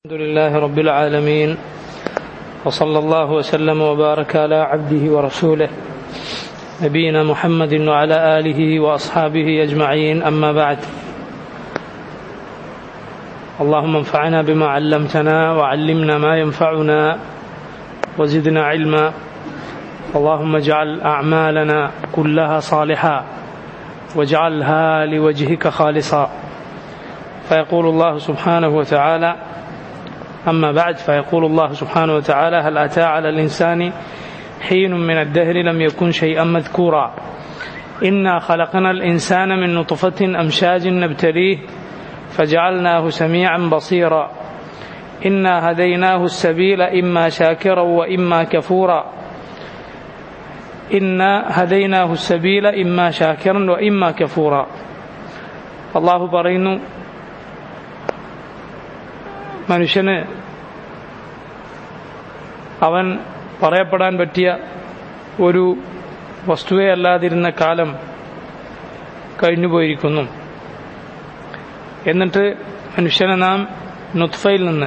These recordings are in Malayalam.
الحمد لله رب العالمين وصلى الله وسلم وبارك على عبده ورسوله نبينا محمد وعلى آله وأصحابه أجمعين أما بعد اللهم انفعنا بما علمتنا وعلمنا ما ينفعنا وزدنا علما اللهم اجعل أعمالنا كلها صالحة واجعلها لوجهك خالصا فيقول الله سبحانه وتعالى أما بعد فيقول الله سبحانه وتعالى هل أتى على الإنسان حين من الدهر لم يكن شيئا مذكورا إنا خلقنا الإنسان من نطفة أمشاج نبتليه فجعلناه سميعا بصيرا إنا هديناه السبيل إما شاكرا وإما كفورا إنا هديناه السبيل إما شاكرا وإما كفورا الله പറയുന്നു മനുഷ്യന് അവൻ പറയപ്പെടാൻ പറ്റിയ ഒരു വസ്തുവേ അല്ലാതിരുന്ന കാലം കഴിഞ്ഞുപോയിരിക്കുന്നു എന്നിട്ട് മനുഷ്യനെ നാം നുത്ഫയിൽ നിന്ന്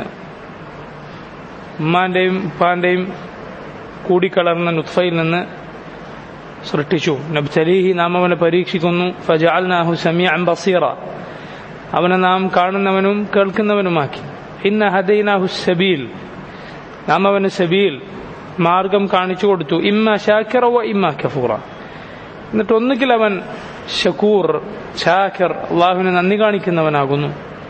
ഉമ്മാന്റെയും ഉപ്പാന്റെയും കൂടിക്കലർന്ന നുത്ഫയിൽ നിന്ന് സൃഷ്ടിച്ചു നബ്തലീഹി നാം അവനെ പരീക്ഷിക്കുന്നു ഫജാൽനാഹു സമീഅൻ ബസീറ അവനെ നാം കാണുന്നവനും കേൾക്കുന്നവനുമാക്കി ഇന്ന ഹദൈനാഹു സബീൽ നാം അവന് സബീൽ മാർഗം കാണിച്ചു കൊടുത്തു ഇമ്മ ഷാക്കിറ വ ഇമ്മ കഫൂറ എന്നിട്ട് ഒന്നുകിൽ അവൻ ഷക്കൂർ ഷാക്കിർ അള്ളാഹുവിന് നന്ദി കാണിക്കുന്നവനാകുന്നു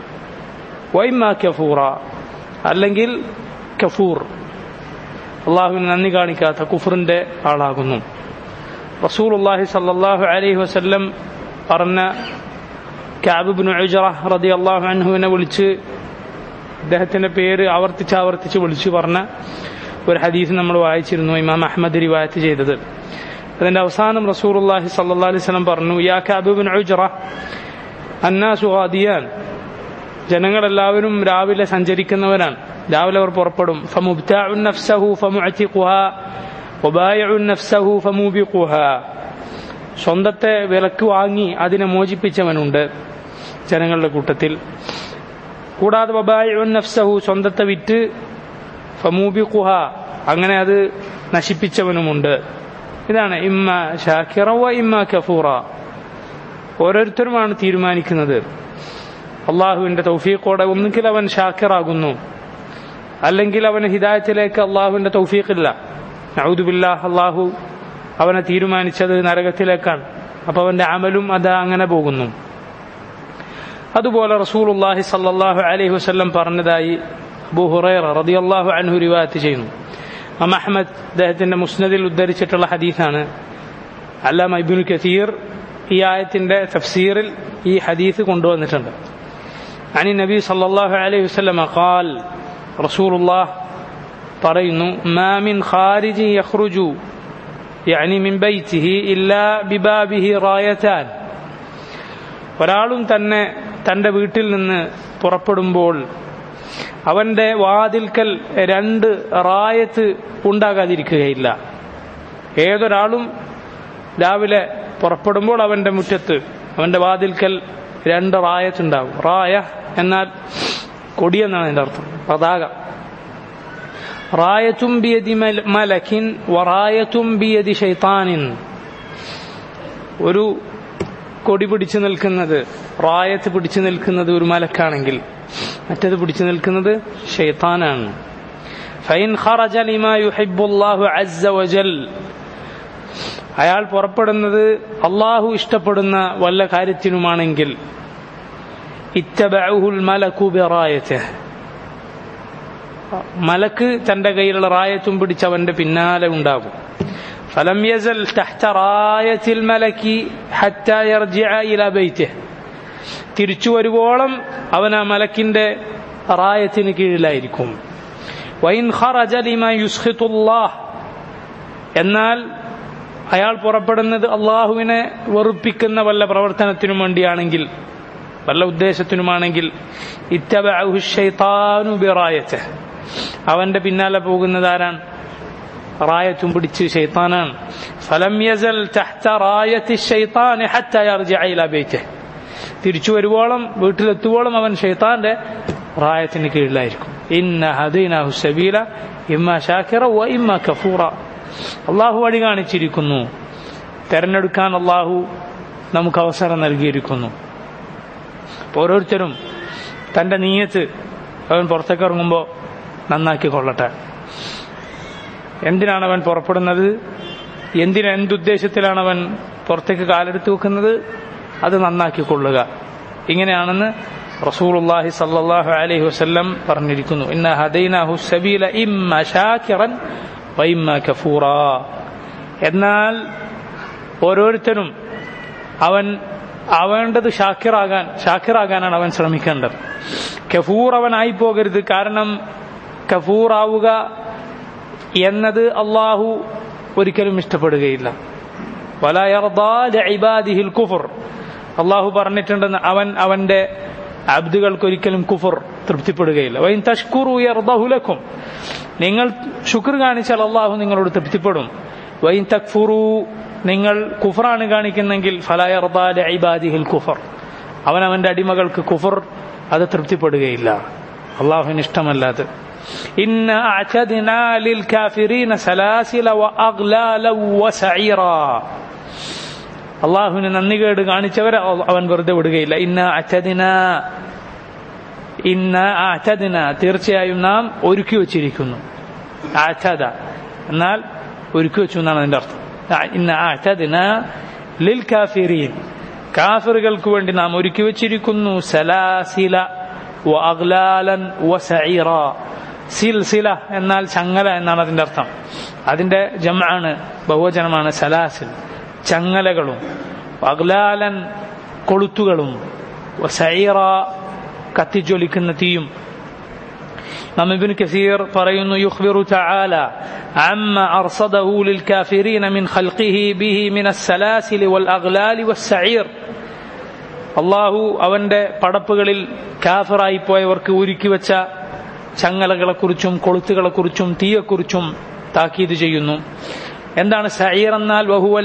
വൈമ കഫൂറ അല്ലെങ്കിൽ കഫൂർ അള്ളാഹുവിന് നന്ദി കാണിക്കാത്ത കുഫറിന്റെ ആളാകുന്നു റസൂൽ അള്ളാഹി സല്ലാഹു അലൈഹി വസല്ലം പറഞ്ഞ കാബിബിന് ഉജറ റതി അള്ളാഹു അൻഹുവിനെ വിളിച്ച് അദ്ദേഹത്തിന്റെ പേര് ആവർത്തിച്ച് ആവർത്തിച്ച് വിളിച്ചു പറഞ്ഞ ഒരു ഹദീസ് നമ്മൾ വായിച്ചിരുന്നു ഇമാം അഹമ്മദ് റിവായത്ത് ചെയ്തത് അതിന്റെ അവസാനം റസൂർല്ലാഹി സല്ലാ അലൈഹി സ്വലം പറഞ്ഞു യാ കാബിബിൻ ഉജറ അന്നാസു ഹാദിയാൻ ജനങ്ങളെല്ലാവരും രാവിലെ സഞ്ചരിക്കുന്നവരാണ് രാവിലെ അവർ പുറപ്പെടും ഫമുബ്താഉൻ നഫ്സഹു ഫമുഅതിഖുഹ വബായിഉൻ നഫ്സഹു ഫമുബിഖുഹ സ്വന്തത്തെ വിലക്ക് വാങ്ങി അതിനെ മോചിപ്പിച്ചവനുണ്ട് ജനങ്ങളുടെ കൂട്ടത്തിൽ കൂടാതെ വബായിഉൻ നഫ്സഹു സ്വന്തത്തെ വിറ്റ് ഫമൂബിഖുഹ അങ്ങനെ അത് നശിപ്പിച്ചവനുമുണ്ട് ഇതാണ് ഇമ്മ ഷാക്കിറ വ ഇമ്മ കഫൂറ ഓരോരുത്തരുമാണ് തീരുമാനിക്കുന്നത് അള്ളാഹുവിന്റെ തൗഫീഖോടെ ഒന്നുകിൽ അവൻ ഷാക്കിറാകുന്നു അല്ലെങ്കിൽ അവന് ഹിദായത്തിലേക്ക് അള്ളാഹുവിന്റെ തൗഫീഖില്ല നൗദുബില്ലാ അള്ളാഹു അവനെ തീരുമാനിച്ചത് നരകത്തിലേക്കാണ് അപ്പൊ അവന്റെ അമലും അത് അങ്ങനെ പോകുന്നു അതുപോലെ റസൂലുല്ലാഹി സല്ലാഹു അലൈഹി വസ്ല്ലം പറഞ്ഞതായി അബൂ ഹുറൈറ റളിയല്ലാഹു അൻഹു റിവായത്ത് ചെയ്യുന്നു അം അഹമ്മദ് അദ്ദേഹത്തിന്റെ മുസ്നദിൽ ഉദ്ധരിച്ചിട്ടുള്ള ഹദീസാണ് അല്ലാമ ഇബ്നു കസീർ ഈ ആയത്തിന്റെ തഫ്സീറിൽ ഈ ഹദീസ് കൊണ്ടുവന്നിട്ടുണ്ട് അനി നബി സല്ലല്ലാഹു അലൈഹി വസല്ലം ഖാൽ റസൂലുള്ളാഹ് പറയുന്നു മാ മിൻ ഖാരിജി യഖ്റുജു യഅനി മിൻ ബൈതിഹി ഇല്ലാ ബിബാബിഹി റായതാൻ ഒരാളും തന്നെ തന്റെ വീട്ടിൽ നിന്ന് പുറപ്പെടുമ്പോൾ അവന്റെ വാതിൽക്കൽ രണ്ട് റായത്ത് ഉണ്ടാകാതിരിക്കുകയില്ല ഏതൊരാളും രാവിലെ പുറപ്പെടുമ്പോൾ അവന്റെ മുറ്റത്ത് അവന്റെ വാതിൽക്കൽ രണ്ട് റായത്തുണ്ടാകും റായ എന്നാൽ കൊടിയെന്നാണ് അതിന്റെ അർത്ഥം പതാക റായത്തും ബിയതി മലക്കിൻ വറായത്തും ബിയതി ഷൈത്താനിൻ ഒരു കൊടി പിടിച്ചു നിൽക്കുന്നത് റായത്ത് പിടിച്ചു നിൽക്കുന്നത് ഒരു മലക്കാണെങ്കിൽ മറ്റത് പിടിച്ചു നിൽക്കുന്നത് ഷെയ്ത്താനാണ് ഫൈൻ ഖറജ ലിമാ യുഹിബ്ബുല്ലാഹു അസ്സ വജൽ അയാൾ പുറപ്പെടുന്നത് അള്ളാഹു ഇഷ്ടപ്പെടുന്ന വല്ല കാര്യത്തിനുമാണെങ്കിൽ ഇത്തബഅഹുൽ മലക്കു ബിറായത്തിഹ് മലക്ക് തന്റെ കയ്യിലുള്ള റായത്തും പിടിച്ച് അവന്റെ പിന്നാലെ ഉണ്ടാകും فلم يزل تحت راية الملك حتى يرجع إلى بيته തിരിച്ചു വരുവോളം അവൻ ആ മലക്കിന്റെ റായത്തിന് കീഴിലായിരിക്കും വൈൻ ഖറജ ലിമാ യുസ്ഖിതുല്ലാഹ് എന്നാൽ അയാൾ പുറപ്പെടുന്നത് അള്ളാഹുവിനെ വെറുപ്പിക്കുന്ന വല്ല പ്രവർത്തനത്തിനും വേണ്ടിയാണെങ്കിൽ വല്ല ഉദ്ദേശത്തിനുമാണെങ്കിൽ ഇത്തബഅഹു ശൈത്താനു ബിറായത്തെ അവന്റെ പിന്നാലെ പോകുന്നത് ആരാണ് റായത്തും പിടിച്ച് ഷെയ്ത്താനാണ് ഫലം യസൽ തഹ്ത റായത്തി ഷൈത്താൻ ഹത്ത യർജിഅ ഇലാ ബൈതിഹി തിരിച്ചു വരുവോളം വീട്ടിലെത്തുവോളം അവൻ ഷെയ്ത്താന്റെ റായത്തിന് കീഴിലായിരിക്കും ഇന്ന ഹദൈനാഹു സബീല ഇമ്മ ഷാക്കിറ വ ഇമ്മ കഫൂറ അള്ളാഹു വഴി കാണിച്ചിരിക്കുന്നു തെരഞ്ഞെടുക്കാൻ അള്ളാഹു നമുക്ക് അവസരം നൽകിയിരിക്കുന്നു ഓരോരുത്തരും തൻ്റെ നീയത്ത് അവൻ പുറത്തേക്ക് ഇറങ്ങുമ്പോൾ നന്നാക്കി കൊള്ളട്ടെ എന്തിനാണ് അവൻ പുറപ്പെടുന്നത് എന്തിന് എന്തുദ്ദേശത്തിലാണ് അവൻ പുറത്തേക്ക് കാലെടുത്ത് വെക്കുന്നത് അത് നന്നാക്കി കൊള്ളുക ഇങ്ങനെയാണെന്ന് റസൂലുള്ളാഹി സല്ലല്ലാഹു അലൈഹി വസല്ലം പറഞ്ഞിരിക്കുന്നു ഇന്ന ഹദൈനാഹു സബീല ഇമ്മ ഷാക്കിറൻ വ ഇമ്മ കഫൂറ എന്നാൽ ഓരോരുത്തരും അവൻ ആവേണ്ടത് ഷാക്കിറാകാൻ ഷാക്കിറാകാനാണ് അവൻ ശ്രമിക്കേണ്ടത് കഫൂർ അവനായി പോകരുത് കാരണം കഫൂർ ആവുക എന്നത് അള്ളാഹു ഒരിക്കലും ഇഷ്ടപ്പെടുകയില്ല വലായർദിഹിൽ കുഫർ അള്ളാഹു പറഞ്ഞിട്ടുണ്ടെന്ന് അവൻ അവന്റെ അബ്ദുകൾക്ക് ഒരിക്കലും കുഫർ തൃപ്തിപ്പെടുകയില്ല വൈൻ തഷ്കുറു യർദഹുലക്കും നിങ്ങൾ ശുക്ർ കാണിച്ചാൽ അള്ളാഹു നിങ്ങളോട് തൃപ്തിപ്പെടും വൈൻ തക്ഫുറു നിങ്ങൾ കുഫറാണ് കാണിക്കുന്നെങ്കിൽ ഫലായർദിഹിൽ കുഫർ അവൻ അവന്റെ അടിമകൾക്ക് കുഫർ അത് തൃപ്തിപ്പെടുകയില്ല അള്ളാഹുവിന് ഇഷ്ടമല്ലാതെ إن أعتدنا للكافرين سلاسل وأغلالا وسعيرا അള്ളാഹുവിന് നന്ദികേട് കാണിച്ചവരെ അവൻ വെറുതെ വിടുകയില്ല ഇന്ന അച്ചദിന ഇന്ന അച്ചദിന തീർച്ചയായും നാം ഒരുക്കി വച്ചിരിക്കുന്നു ആച്ചത എന്നാൽ ഒരുക്കി വെച്ചു എന്നാണ് അതിന്റെ അർത്ഥം ഇന്ന അച്ചദിന ലിൽ കാഫിരീൻ കാഫിറുകൾക്ക് വേണ്ടി നാം ഒരുക്കി വച്ചിരിക്കുന്നു സലാസില വ അഗ്ലാലൻ വ സഈറ സിൽസില എന്നാൽ ചങ്ങല എന്നാണ് അതിന്റെ അർത്ഥം അതിന്റെ ജമാണ് ബഹുവചനമാണ് സലാസിൽ ചങ്ങലകളും അഗ്ലാലൻ കൊളുത്തുകളും സൈറ കത്തിജ്വലിക്കുന്ന തീയും നാം ഇബ്നു കസീർ പറയുന്നു യുഖ്ബിറു തആല عما أرصده للكافرين من خلقه به من السلاسل والأغلال والسعير അള്ളാഹു അവന്റെ പടപ്പുകളിൽ കാഫറായി പോയവർക്ക് ഒരുക്കി വെച്ച ചങ്ങലകളെക്കുറിച്ചും കൊളുത്തുകളെക്കുറിച്ചും തീയെക്കുറിച്ചും താക്കീത് ചെയ്യുന്നു എന്താണ് സഈർ എന്നാൽ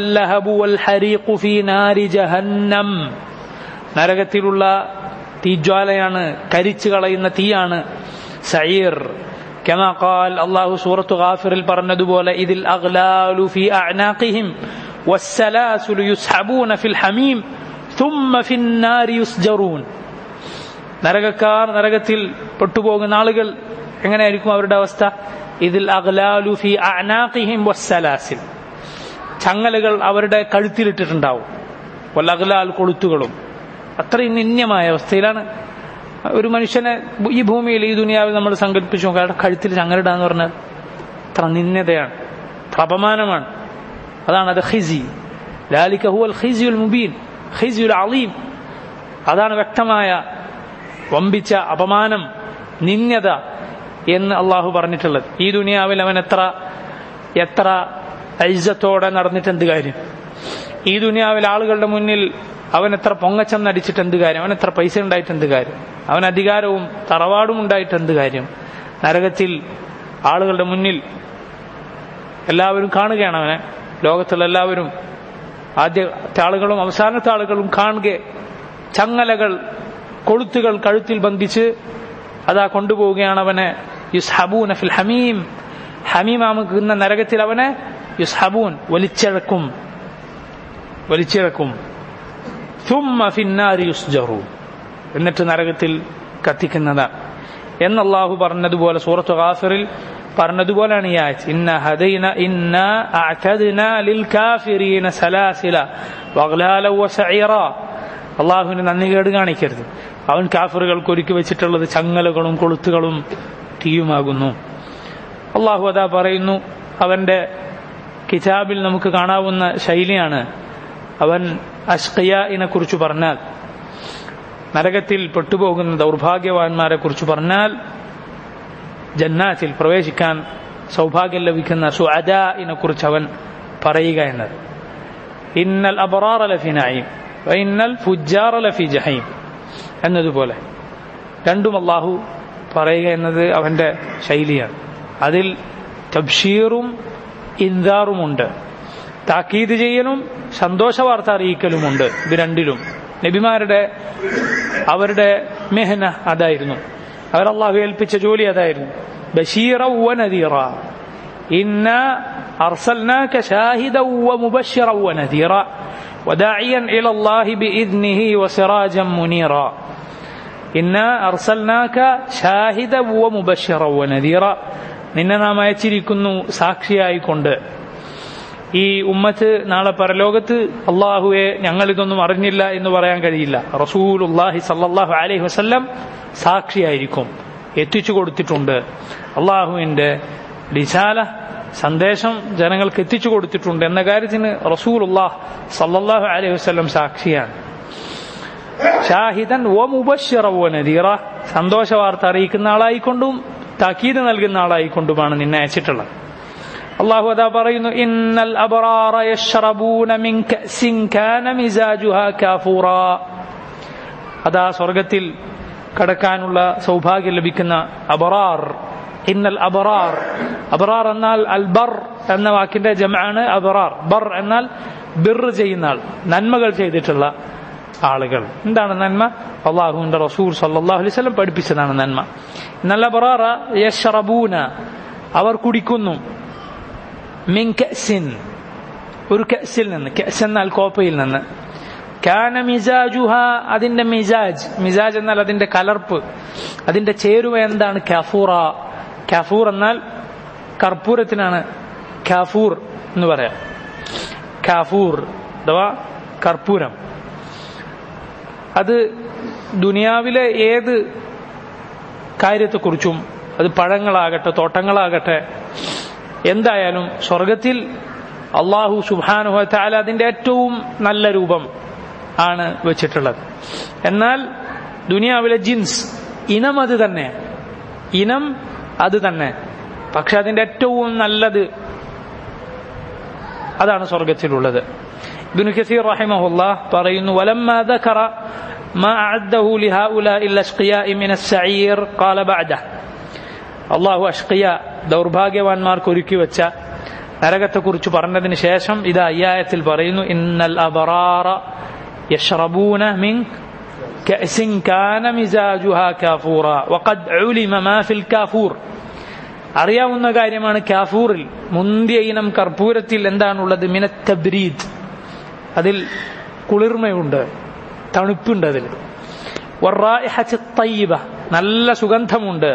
ജഹന്നം നരകത്തിലുള്ള തീജ്വാലയാണ് കരിച്ചു കളയുന്ന തീയാണ് സഈർ كما قال الله سورة غافر പറഞ്ഞതുപോലെ ഇതിൽ أغلال في أعناقهم والسلاسل يسحبون في الحميم ثم في النار يسجرون നരകക്കാർ നരകത്തിൽ പെട്ടുപോകുന്ന ആളുകൾ എങ്ങനെയായിരിക്കും അവരുടെ അവസ്ഥ ഇതിൽ അഗ്ലാലു ഫി അനാഖിഹിം വസ്സലാസിൽ ചങ്ങലകൾ അവരുടെ കഴുത്തിലിട്ടിട്ടുണ്ടാവും വല്ലഗ്ലാൽ കൊളുത്തുകളും അത്രയും നിന്യമായ അവസ്ഥയിലാണ് ഒരു മനുഷ്യനെ ഈ ഭൂമിയിൽ ഈ ദുനിയാവിൽ നമ്മൾ സങ്കല്പിച്ചു നോക്കാം അയാളുടെ കഴുത്തിൽ ചങ്ങലിടുക എന്ന് പറഞ്ഞാൽ അത്ര നിന്യതയാണ് അപമാനമാണ് അതാണ് അത് ഹിസി ലാലിക ഹുവൽ ഹിസിയുൽ മുബീൻ ഹിസിയുൽ അലീം അതാണ് വ്യക്തമായ വമ്പിച്ച അപമാനം നിന്യത എന്ന് അള്ളാഹു പറഞ്ഞിട്ടുള്ളത് ഈ ദുനിയാവിൽ അവൻ എത്ര എത്ര ഐസത്തോടെ നടന്നിട്ട് എന്ത് കാര്യം ഈ ദുനിയാവിൽ ആളുകളുടെ മുന്നിൽ അവൻ എത്ര പൊങ്ങച്ചം നടിച്ചിട്ട് എന്ത് കാര്യം അവൻ എത്ര പൈസ ഉണ്ടായിട്ട് എന്ത് കാര്യം അവൻ അധികാരവും തറവാടും ഉണ്ടായിട്ട് എന്ത് കാര്യം നരകത്തിൽ ആളുകളുടെ മുന്നിൽ എല്ലാവരും കാണുകയാണ് അവനെ ലോകത്തുള്ള എല്ലാവരും ആദ്യത്തെ ആളുകളും അവസാനത്തെ ആളുകളും കാണുക ചങ്ങലകൾ കൊളുത്തുകൾ കഴുത്തിൽ ബന്ധിച്ച് അതാ കൊണ്ടുപോവുകയാണ് അവനെ യുസ്ഹബൂൻ ഫിൽ ഹമീം ഹമീമാമുക്കുന്ന നരകത്തിൽ അവനെ യുസ്ഹബൂൻ വലിച്ചിഴക്കും വലിച്ചിഴക്കും ثم في النار يسجرون എന്നിട്ട് നരകത്തിൽ കത്തിക്കുന്നതാണ് എന്ന് അള്ളാഹു പറഞ്ഞതുപോലെ സൂറത്ത് ഗാഫിറിൽ പറഞ്ഞതുപോലെയാണ് ഈ ആയത്ത് ഇന്ന ഹദൈന ഇന്ന അഅതദ്ന ലിൽ കാഫിരീന സലാസില വഗ്ലാല വസഈറ അള്ളാഹുവിന് നന്ദി കേട് കാണിക്കരുത് അവൻ കാഫറുകൾക്ക് ഒരുക്കി വെച്ചിട്ടുള്ളത് ചങ്ങലകളും കൊളുത്തുകളും തീയുമാകുന്നു അള്ളാഹു അതാ പറയുന്നു അവന്റെ കിതാബിൽ നമുക്ക് കാണാവുന്ന ശൈലിയാണ് അവൻ അഷ്കയിനെ കുറിച്ച് പറഞ്ഞാൽ നരകത്തിൽ പെട്ടുപോകുന്ന ദൗർഭാഗ്യവാന്മാരെ കുറിച്ച് പറഞ്ഞാൽ ജന്നാത്തിൽ പ്രവേശിക്കാൻ സൗഭാഗ്യം ലഭിക്കുന്ന സുഅദാഇനെ കുറിച്ച് അവൻ പറയുക എന്നത് ഇന്നൽ അബറാർ ലഫി നഈം വൈന്നൽ ഫുജാർ ലഫി ജഹീം എന്നതുപോലെ രണ്ടും അള്ളാഹു പറയുക എന്നത് അവന്റെ ശൈലിയാണ് അതിൽ തബ്ഷീറും ഇൻദാറുമുണ്ട് താക്കീത് ചെയ്യലും സന്തോഷ വാർത്ത അറിയിക്കലുമുണ്ട് ഇത് രണ്ടിലും നബിമാരുടെ അവരുടെ മെഹന അതായിരുന്നു അവർ അള്ളാഹു ഏൽപ്പിച്ച ജോലി അതായിരുന്നു ബഷീറ വനദീറ ഇന്ന أرسلناك شاهدا ومبشرا ونذيرا وداعيا إلى الله بإذنه وسراجا منيرا إنا أرسلناك شاهدا ومبشرا ونذيرا നിന്നെ നാം അയച്ചിരിക്കുന്നു സാക്ഷിയായിക്കൊണ്ട് ഈ ഉമ്മത്ത് നാളെ പരലോകത്ത് അള്ളാഹുവെ ഞങ്ങൾ ഇതൊന്നും അറിഞ്ഞില്ല എന്ന് പറയാൻ കഴിയില്ല റസൂൽ ഉള്ളാഹി സല്ലാഹു അലൈഹി വസ്ല്ലം സാക്ഷിയായിരിക്കും എത്തിച്ചു കൊടുത്തിട്ടുണ്ട് അള്ളാഹുവിന്റെ ലിശാല സന്ദേശം ജനങ്ങൾക്ക് എത്തിച്ചു കൊടുത്തിട്ടുണ്ട് എന്ന കാര്യത്തിന് റസൂൽ ഉള്ളാഹ് സല്ലാഹു അലൈഹി വസ്ല്ലം സാക്ഷിയാണ് ഷാഹിദൻ ഓ മുബഷിറ ഓ നദീറ സന്തോഷ വാർത്ത അറിയിക്കുന്ന ആളായിക്കൊണ്ടും താക്കീത് നൽകുന്ന ആളായിക്കൊണ്ടുമാണ് നിന്നെ അയച്ചിട്ടുള്ളത് അള്ളാഹു അതാ പറയുന്നു ഇന്നൽ അബറാറ യശ്റബൂന മിൻ കഅസിൻ കാന മിസാജുഹാ കാഫൂറ അതാ സ്വർഗത്തിൽ കടക്കാനുള്ള സൗഭാഗ്യം ലഭിക്കുന്ന അബറാർ ഇന്നൽ അബറാർ അബറാർ എന്നാൽ അൽ ബർ എന്ന വാക്കിന്റെ ജമാണ് അബറാർ ബർ എന്നാൽ ബിർ ചെയ്യുന്ന ആൾ നന്മകൾ ചെയ്തിട്ടുള്ള ആളുകൾ എന്താണ് നന്മ അള്ളാഹുവിന്റെ റസൂൽ സല്ലാഹു അലൈഹി സ്വലം പഠിപ്പിച്ചതാണ് നന്മ ഇന്നൽ അബറാറ യശ്റബൂന അവർ കുടിക്കുന്നു മിൻ കഅസിൻ ഒരു കഅസിൽ നിന്ന് കഅസ് എന്നാൽ കോപ്പയിൽ നിന്ന് കാന മിസാജുഹ അതിന്റെ മിസാജ് മിസാജ് എന്നാൽ അതിന്റെ കലർപ്പ് അതിന്റെ ചേരുവ എന്താണ് കഫൂറ കഫൂർ എന്നാൽ കർപ്പൂരത്തിനാണ് കാഫൂർ എന്ന് പറയാം കാഫൂർ അഥവാ കർപ്പൂരം അത് ദുനിയാവിലെ ഏത് കാര്യത്തെക്കുറിച്ചും അത് പഴങ്ങളാകട്ടെ തോട്ടങ്ങളാകട്ടെ എന്തായാലും സ്വർഗത്തിൽ അള്ളാഹു സുബാനുഹത്താല അതിന്റെ ഏറ്റവും നല്ല രൂപം ആണ് വെച്ചിട്ടുള്ളത് എന്നാൽ ദുനിയാവിലെ ജിൻസ് ഇനം അത് തന്നെ ഇനം അത് തന്നെ പക്ഷെ അതിന്റെ ഏറ്റവും നല്ലത് അതാണ് സ്വർഗത്തിലുള്ളത് ഇബ്നു കസീർ റഹിമഹുല്ലാ പറയുന്നു വലമ്മ ذكر ما أعده لهؤلاء الأشقياء من السعير قال بعده അള്ളാഹു അഷ്കിയ ദൗർഭാഗ്യവാന്മാർക്ക് ഒരുക്കി വെച്ച നരകത്തെക്കുറിച്ച് പറഞ്ഞതിന് ശേഷം ഇത് അയ്യായത്തിൽ പറയുന്നു ഇന്നൽ അബറാറ യഷ്റബൂന മിൻ كأس كان مزاجها كافورا وقد علم ما في الكافور അറിയാവുന്ന കാര്യമാണ് കാഫൂറിൽ മുന്തിയ ഇനം കർപ്പൂരത്തിൽ എന്താണുള്ളത് മിനത്തബ്രീദ് അതിൽ കുളിർമയുണ്ട് തണുപ്പുണ്ട് അതിൽ തയ്യബ നല്ല സുഗന്ധമുണ്ട്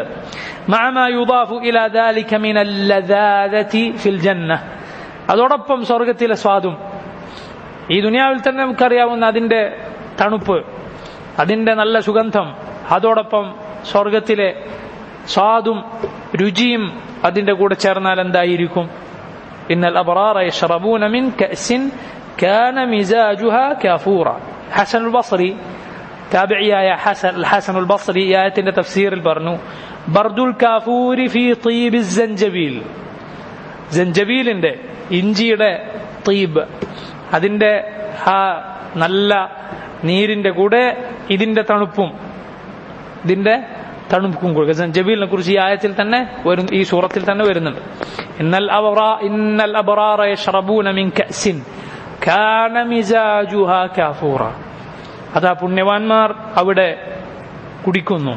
അതോടൊപ്പം സ്വർഗത്തിലെ സ്വാദും ഈ ദുനിയാവിൽ തന്നെ നമുക്കറിയാവുന്ന അതിന്റെ തണുപ്പ് അതിന്റെ നല്ല സുഗന്ധം അതോടൊപ്പം സ്വർഗത്തിലെ സ്വാദും രുചിയും അതിന്റെ കൂടെ ചേർന്നാൽ എന്തായിരിക്കും ഇന്നൽ അബറാറ യഷ്റബൂന മിൻ കഅസിൻ കാന മിസാജുഹ കാഫൂറ ഹസനുൽ ബസ്രി താബിയായ ഹസൻ ഹസനുൽ ബസ്രി ഈ ആയത്തിന്റെ തഫ്സീറിൽ പറഞ്ഞു ബർദുൽ കാഫൂരി ഫി തീബി സഞ്ചബീൽ സഞ്ചബീലിന്റെ ഇഞ്ചിയുടെ തീബ് അതിന്റെ ആ നല്ല നീരിന്റെ കൂടെ ഇതിന്റെ തണുപ്പും ഇതിന്റെ തണുപ്പും കൊടുക്കുക സഞ്ചബീലിനെ കുറിച്ച് ഈ ആയത്തിൽ തന്നെ വരും ഈ സൂറത്തിൽ തന്നെ വരുന്നുണ്ട് ഇന്നൽ അബറാ ഇന്നൽ അബറാറ യഷ്റബൂന മിൻ കഅസിൻ കാന മിസാജുഹാ കാഫൂറ അതാ പുണ്യവാന്മാർ അവിടെ കുടിക്കുന്നു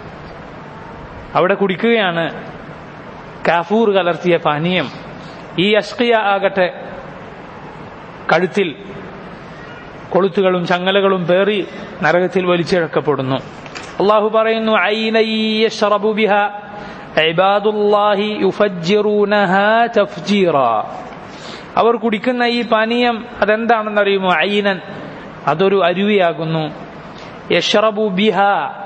അവിടെ കുടിക്കുകയാണ് കാഫൂർ കലർത്തിയ പാനീയം ഈ അഷ്കിയ ആകട്ടെ കഴുത്തിൽ കൊളുത്തുകളും ചങ്ങലകളും പേറി നരകത്തിൽ വലിച്ചിഴക്കപ്പെടുന്നു അള്ളാഹു പറയുന്നു ഐനയ്യശ്റബു ബിഹ ഇബാദുല്ലാഹി യുഫജ്ജിറൂനഹാ തഫ്ജീറാ അവർ കുടിക്കുന്ന ഈ പാനീയം അതെന്താണെന്ന് അറിയുമോ ഐനൻ അതൊരു അരുവിയാകുന്നു യഷ്റബു ബിഹ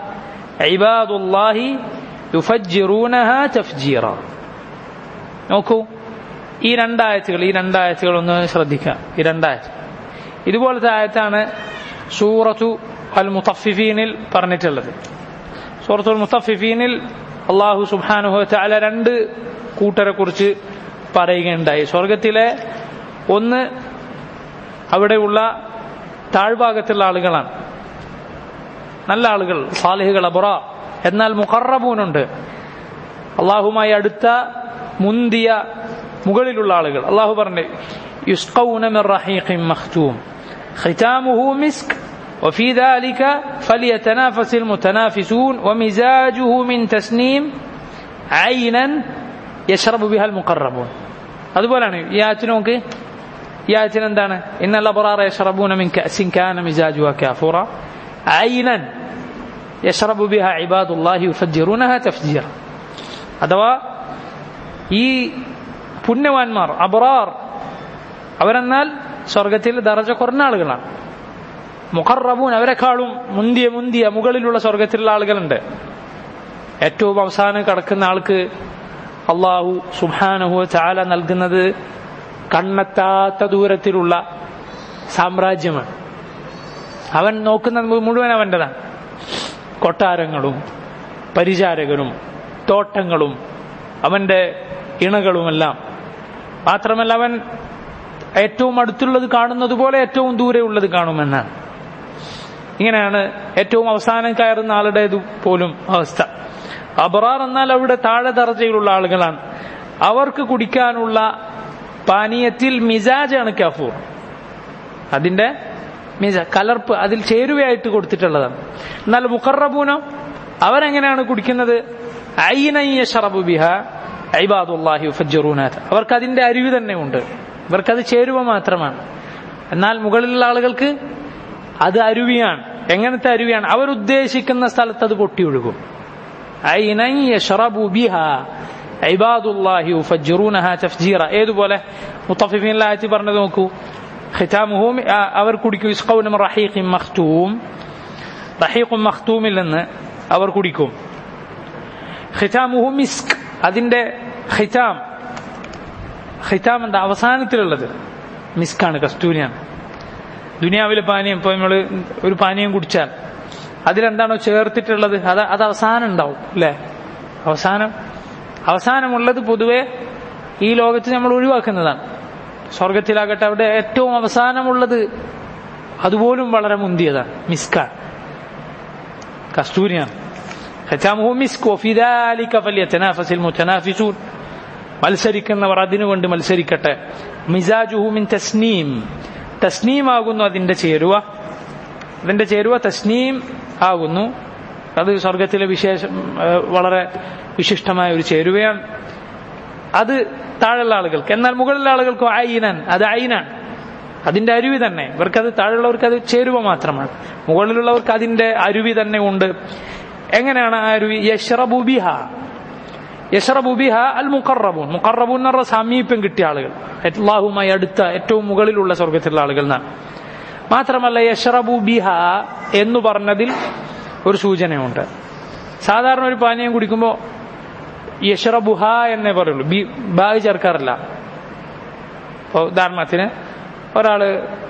ഇബാദുല്ലാഹി യുഫജ്ജിറൂനഹ തഫ്ജീറ നോക്കൂ ഈ രണ്ടായത്തുകൾ ഈ രണ്ടായത്തുകൾ ഒന്ന് ശ്രദ്ധിക്കാം ഈ രണ്ടായത്ത് ഇതുപോലത്തെ ആയത്താണ് സൂറത്തു അൽ മുത്തഫിഫീനിൽ പറഞ്ഞിട്ടുള്ളത് സൂറത്തുൽ മുത്തഫിഫീനിൽ അള്ളാഹു സുബാനുഹ അല രണ്ട് കൂട്ടരെ കുറിച്ച് പറയുകയുണ്ടായി സ്വർഗത്തിലെ ഒന്ന് അവിടെയുള്ള താഴ്ഭാഗത്തുള്ള ആളുകളാണ് നല്ല ആളുകൾ സാലിഹുകൾ അബുറ എന്നാൽ മുഖറബൂനുണ്ട് അള്ളാഹുമായി അടുത്ത മുന്തിയ മുകളിലുള്ള ആളുകൾ അള്ളാഹു പറഞ്ഞു യുസ്കൗന മിർ റഹീഖിൻ മഖ്തൂം ختامه مسك وفي ذلك فليتنافس المتنافسون ومزاجه من تسنيم عينا يشرب بها المقربون അതുപോലാണ് ഈ ആയത്തിന് നോക്ക് ഈ ആയത്തിന് എന്താണ് ഇന്നല്ല ബറാറ യഷ്റബൂന മിൻ കഅസിൻ കാന മിസാജുഹ കാഫൂറ ഐനൻ യഷ്റബു ബിഹ ഇബാദുല്ലാഹി യുഫജ്ജിറൂനഹ തഫ്ജീറ അഥവാ ഈ പുണ്യവാന്മാർ അബറാർ അവരെന്നാൽ സ്വർഗത്തിൽ ദറജ കുറഞ്ഞ ആളുകളാണ് മുഖറബൂൻ അവരെക്കാളും മുന്തിയ മുന്തിയ മുകളിലുള്ള സ്വർഗത്തിലുള്ള ആളുകളുണ്ട് ഏറ്റവും അവസാനം കടക്കുന്ന ആൾക്ക് അള്ളാഹു സുബാനഹു ചാല നൽകുന്നത് കണ്ണെത്താത്ത ദൂരത്തിലുള്ള സാമ്രാജ്യമാണ് അവൻ നോക്കുന്നത് മുഴുവൻ അവൻ്റെതാണ് കൊട്ടാരങ്ങളും പരിചാരകരും തോട്ടങ്ങളും അവന്റെ ഇണകളുമെല്ലാം മാത്രമല്ല അവൻ ഏറ്റവും അടുത്തുള്ളത് കാണുന്നത് പോലെ ഏറ്റവും ദൂരെയുള്ളത് കാണുമെന്നാണ് ഇങ്ങനെയാണ് ഏറ്റവും അവസാനം കയറുന്ന ആളുടേത് പോലും അവസ്ഥ അബറാർ എന്നാൽ അവിടെ താഴെ ദർജയിലുള്ള ആളുകളാണ് അവർക്ക് കുടിക്കാനുള്ള പാനീയത്തിൽ മിസാജാണ് കഫൂർ അതിന്റെ മിസ കലർപ്പ് അതിൽ ചേരുവയായിട്ട് കൊടുത്തിട്ടുള്ളതാണ് എന്നാൽ മുഖറബൂനോ അവരെങ്ങനെയാണ് കുടിക്കുന്നത് ബിഹ ഐബാദുല്ലാഹി ഫജ്ജറൂനാത്ത് അവർക്ക് അതിന്റെ അരുവി തന്നെ ഉണ്ട് ഇവർക്കത് ചേരുവ മാത്രമാണ് എന്നാൽ മുകളിലുള്ള ആളുകൾക്ക് അത് അരുവിയാണ് എങ്ങനത്തെ അരുവിയാണ് അവരുദ്ദേശിക്കുന്ന സ്ഥലത്ത് അത് പൊട്ടിയൊഴുകും ഏതുപോലെ മുത്തഫിഫിനിലായത്തി പറഞ്ഞത് നോക്കൂ ഖിതാമുഹും അവർ കുടിക്കും ഇസ്കൗനും റഹീഖിം മഖ്തൂം റഹീഖും മഖ്തൂമിൽ നിന്ന് അവർ കുടിക്കും ഖിതാമുഹു മിസ്ക് അതിന്റെ ഖിതാം ഖിതാം എന്താ അവസാനത്തിലുള്ളത് മിസ്കാണ് കസ്തൂരിയാണ് ദുനിയാവിലെ പാനീയം ഇപ്പോൾ നമ്മൾ ഒരു പാനീയം കുടിച്ചാൽ അതിലെന്താണോ ചേർത്തിട്ടുള്ളത് അത് അത് അവസാനം ഉണ്ടാവും അല്ലേ അവസാനം അവസാനമുള്ളത് പൊതുവെ ഈ ലോകത്ത് നമ്മൾ ഒഴിവാക്കുന്നതാണ് സ്വർഗത്തിലാകട്ടെ അവിടെ ഏറ്റവും അവസാനമുള്ളത് അതുപോലും വളരെ മുന്തിയതാണ് മിസ്കാൻ കസ്തൂരിയാണ് ختامه مسك وفي ذلك فليتنافس المتنافسون മത്സരിക്കുന്നവർ അതിനുകൊണ്ട് മത്സരിക്കട്ടെ മിസാജുഹു മിൻ തസ്നീം തസ്നീം ആകുന്നു അതിന്റെ ചേരുവ അതിന്റെ ചേരുവ തസ്നീം ആകുന്നു അത് സ്വർഗത്തിലെ വിശേഷം വളരെ വിശിഷ്ടമായ ഒരു ചേരുവയാണ് അത് താഴെയുള്ള ആളുകൾക്ക് എന്നാൽ മുകളിലുള്ള ആളുകൾക്ക് ഐനൻ അത് ഐനാണ് അതിന്റെ അരുവി തന്നെ ഇവർക്കത് താഴെയുള്ളവർക്ക് അത് ചേരുവ മാത്രമാണ് മുകളിലുള്ളവർക്ക് അതിന്റെ അരുവി തന്നെ ഉണ്ട് എങ്ങനെയാണ് ആ അരുവി യഷ്റബു ബിഹ യഷ്റബു ബിഹ അൽ മുഖറബൂൻ മുഖറബൂൻ എന്ന് പറഞ്ഞ സമീപം കിട്ടിയ ആളുകൾ അള്ളാഹുമായി അടുത്ത ഏറ്റവും മുകളിലുള്ള സ്വർഗത്തിലുള്ള ആളുകൾ എന്നാണ് മാത്രമല്ല യഷ്റബു ബിഹ എന്ന് പറഞ്ഞതിൽ ഒരു സൂചനയുണ്ട് സാധാരണ ഒരു പാനീയം കുടിക്കുമ്പോൾ യഷ്റബുഹ എന്നേ പറയുള്ളൂ ബി ബാഗ് ചേർക്കാറില്ല ഇപ്പോൾ ഉദാഹരണത്തിന് ഒരാൾ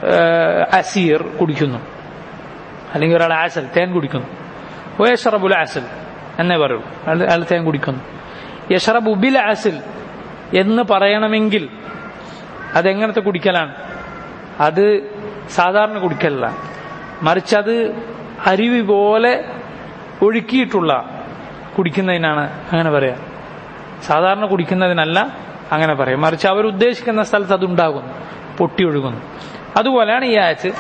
അസീർ കുടിക്കുന്നു അല്ലെങ്കിൽ ഒരാൾ ആസൽ തേൻ കുടിക്കുന്നു യഷറബുൽ ആസൽ എന്നേ പറയുള്ളൂ അയാൾ തേൻ കുടിക്കുന്നു യഷറബു ബിൽ ആസിൽ എന്ന് പറയണമെങ്കിൽ അതെങ്ങനത്തെ കുടിക്കലാണ് അത് സാധാരണ കുടിക്കലല്ല മറിച്ച് അത് അരുവി പോലെ ഒഴുക്കിയിട്ടുള്ള കുടിക്കുന്നതിനാണ് അങ്ങനെ പറയാ സാധാരണ കുടിക്കുന്നതിനല്ല അങ്ങനെ പറയാം മറിച്ച് അവർ ഉദ്ദേശിക്കുന്ന സ്ഥലത്ത് അതുണ്ടാകുന്നു പൊട്ടിയൊഴുകുന്നു അതുപോലെയാണ് ഈ ആയത്ത്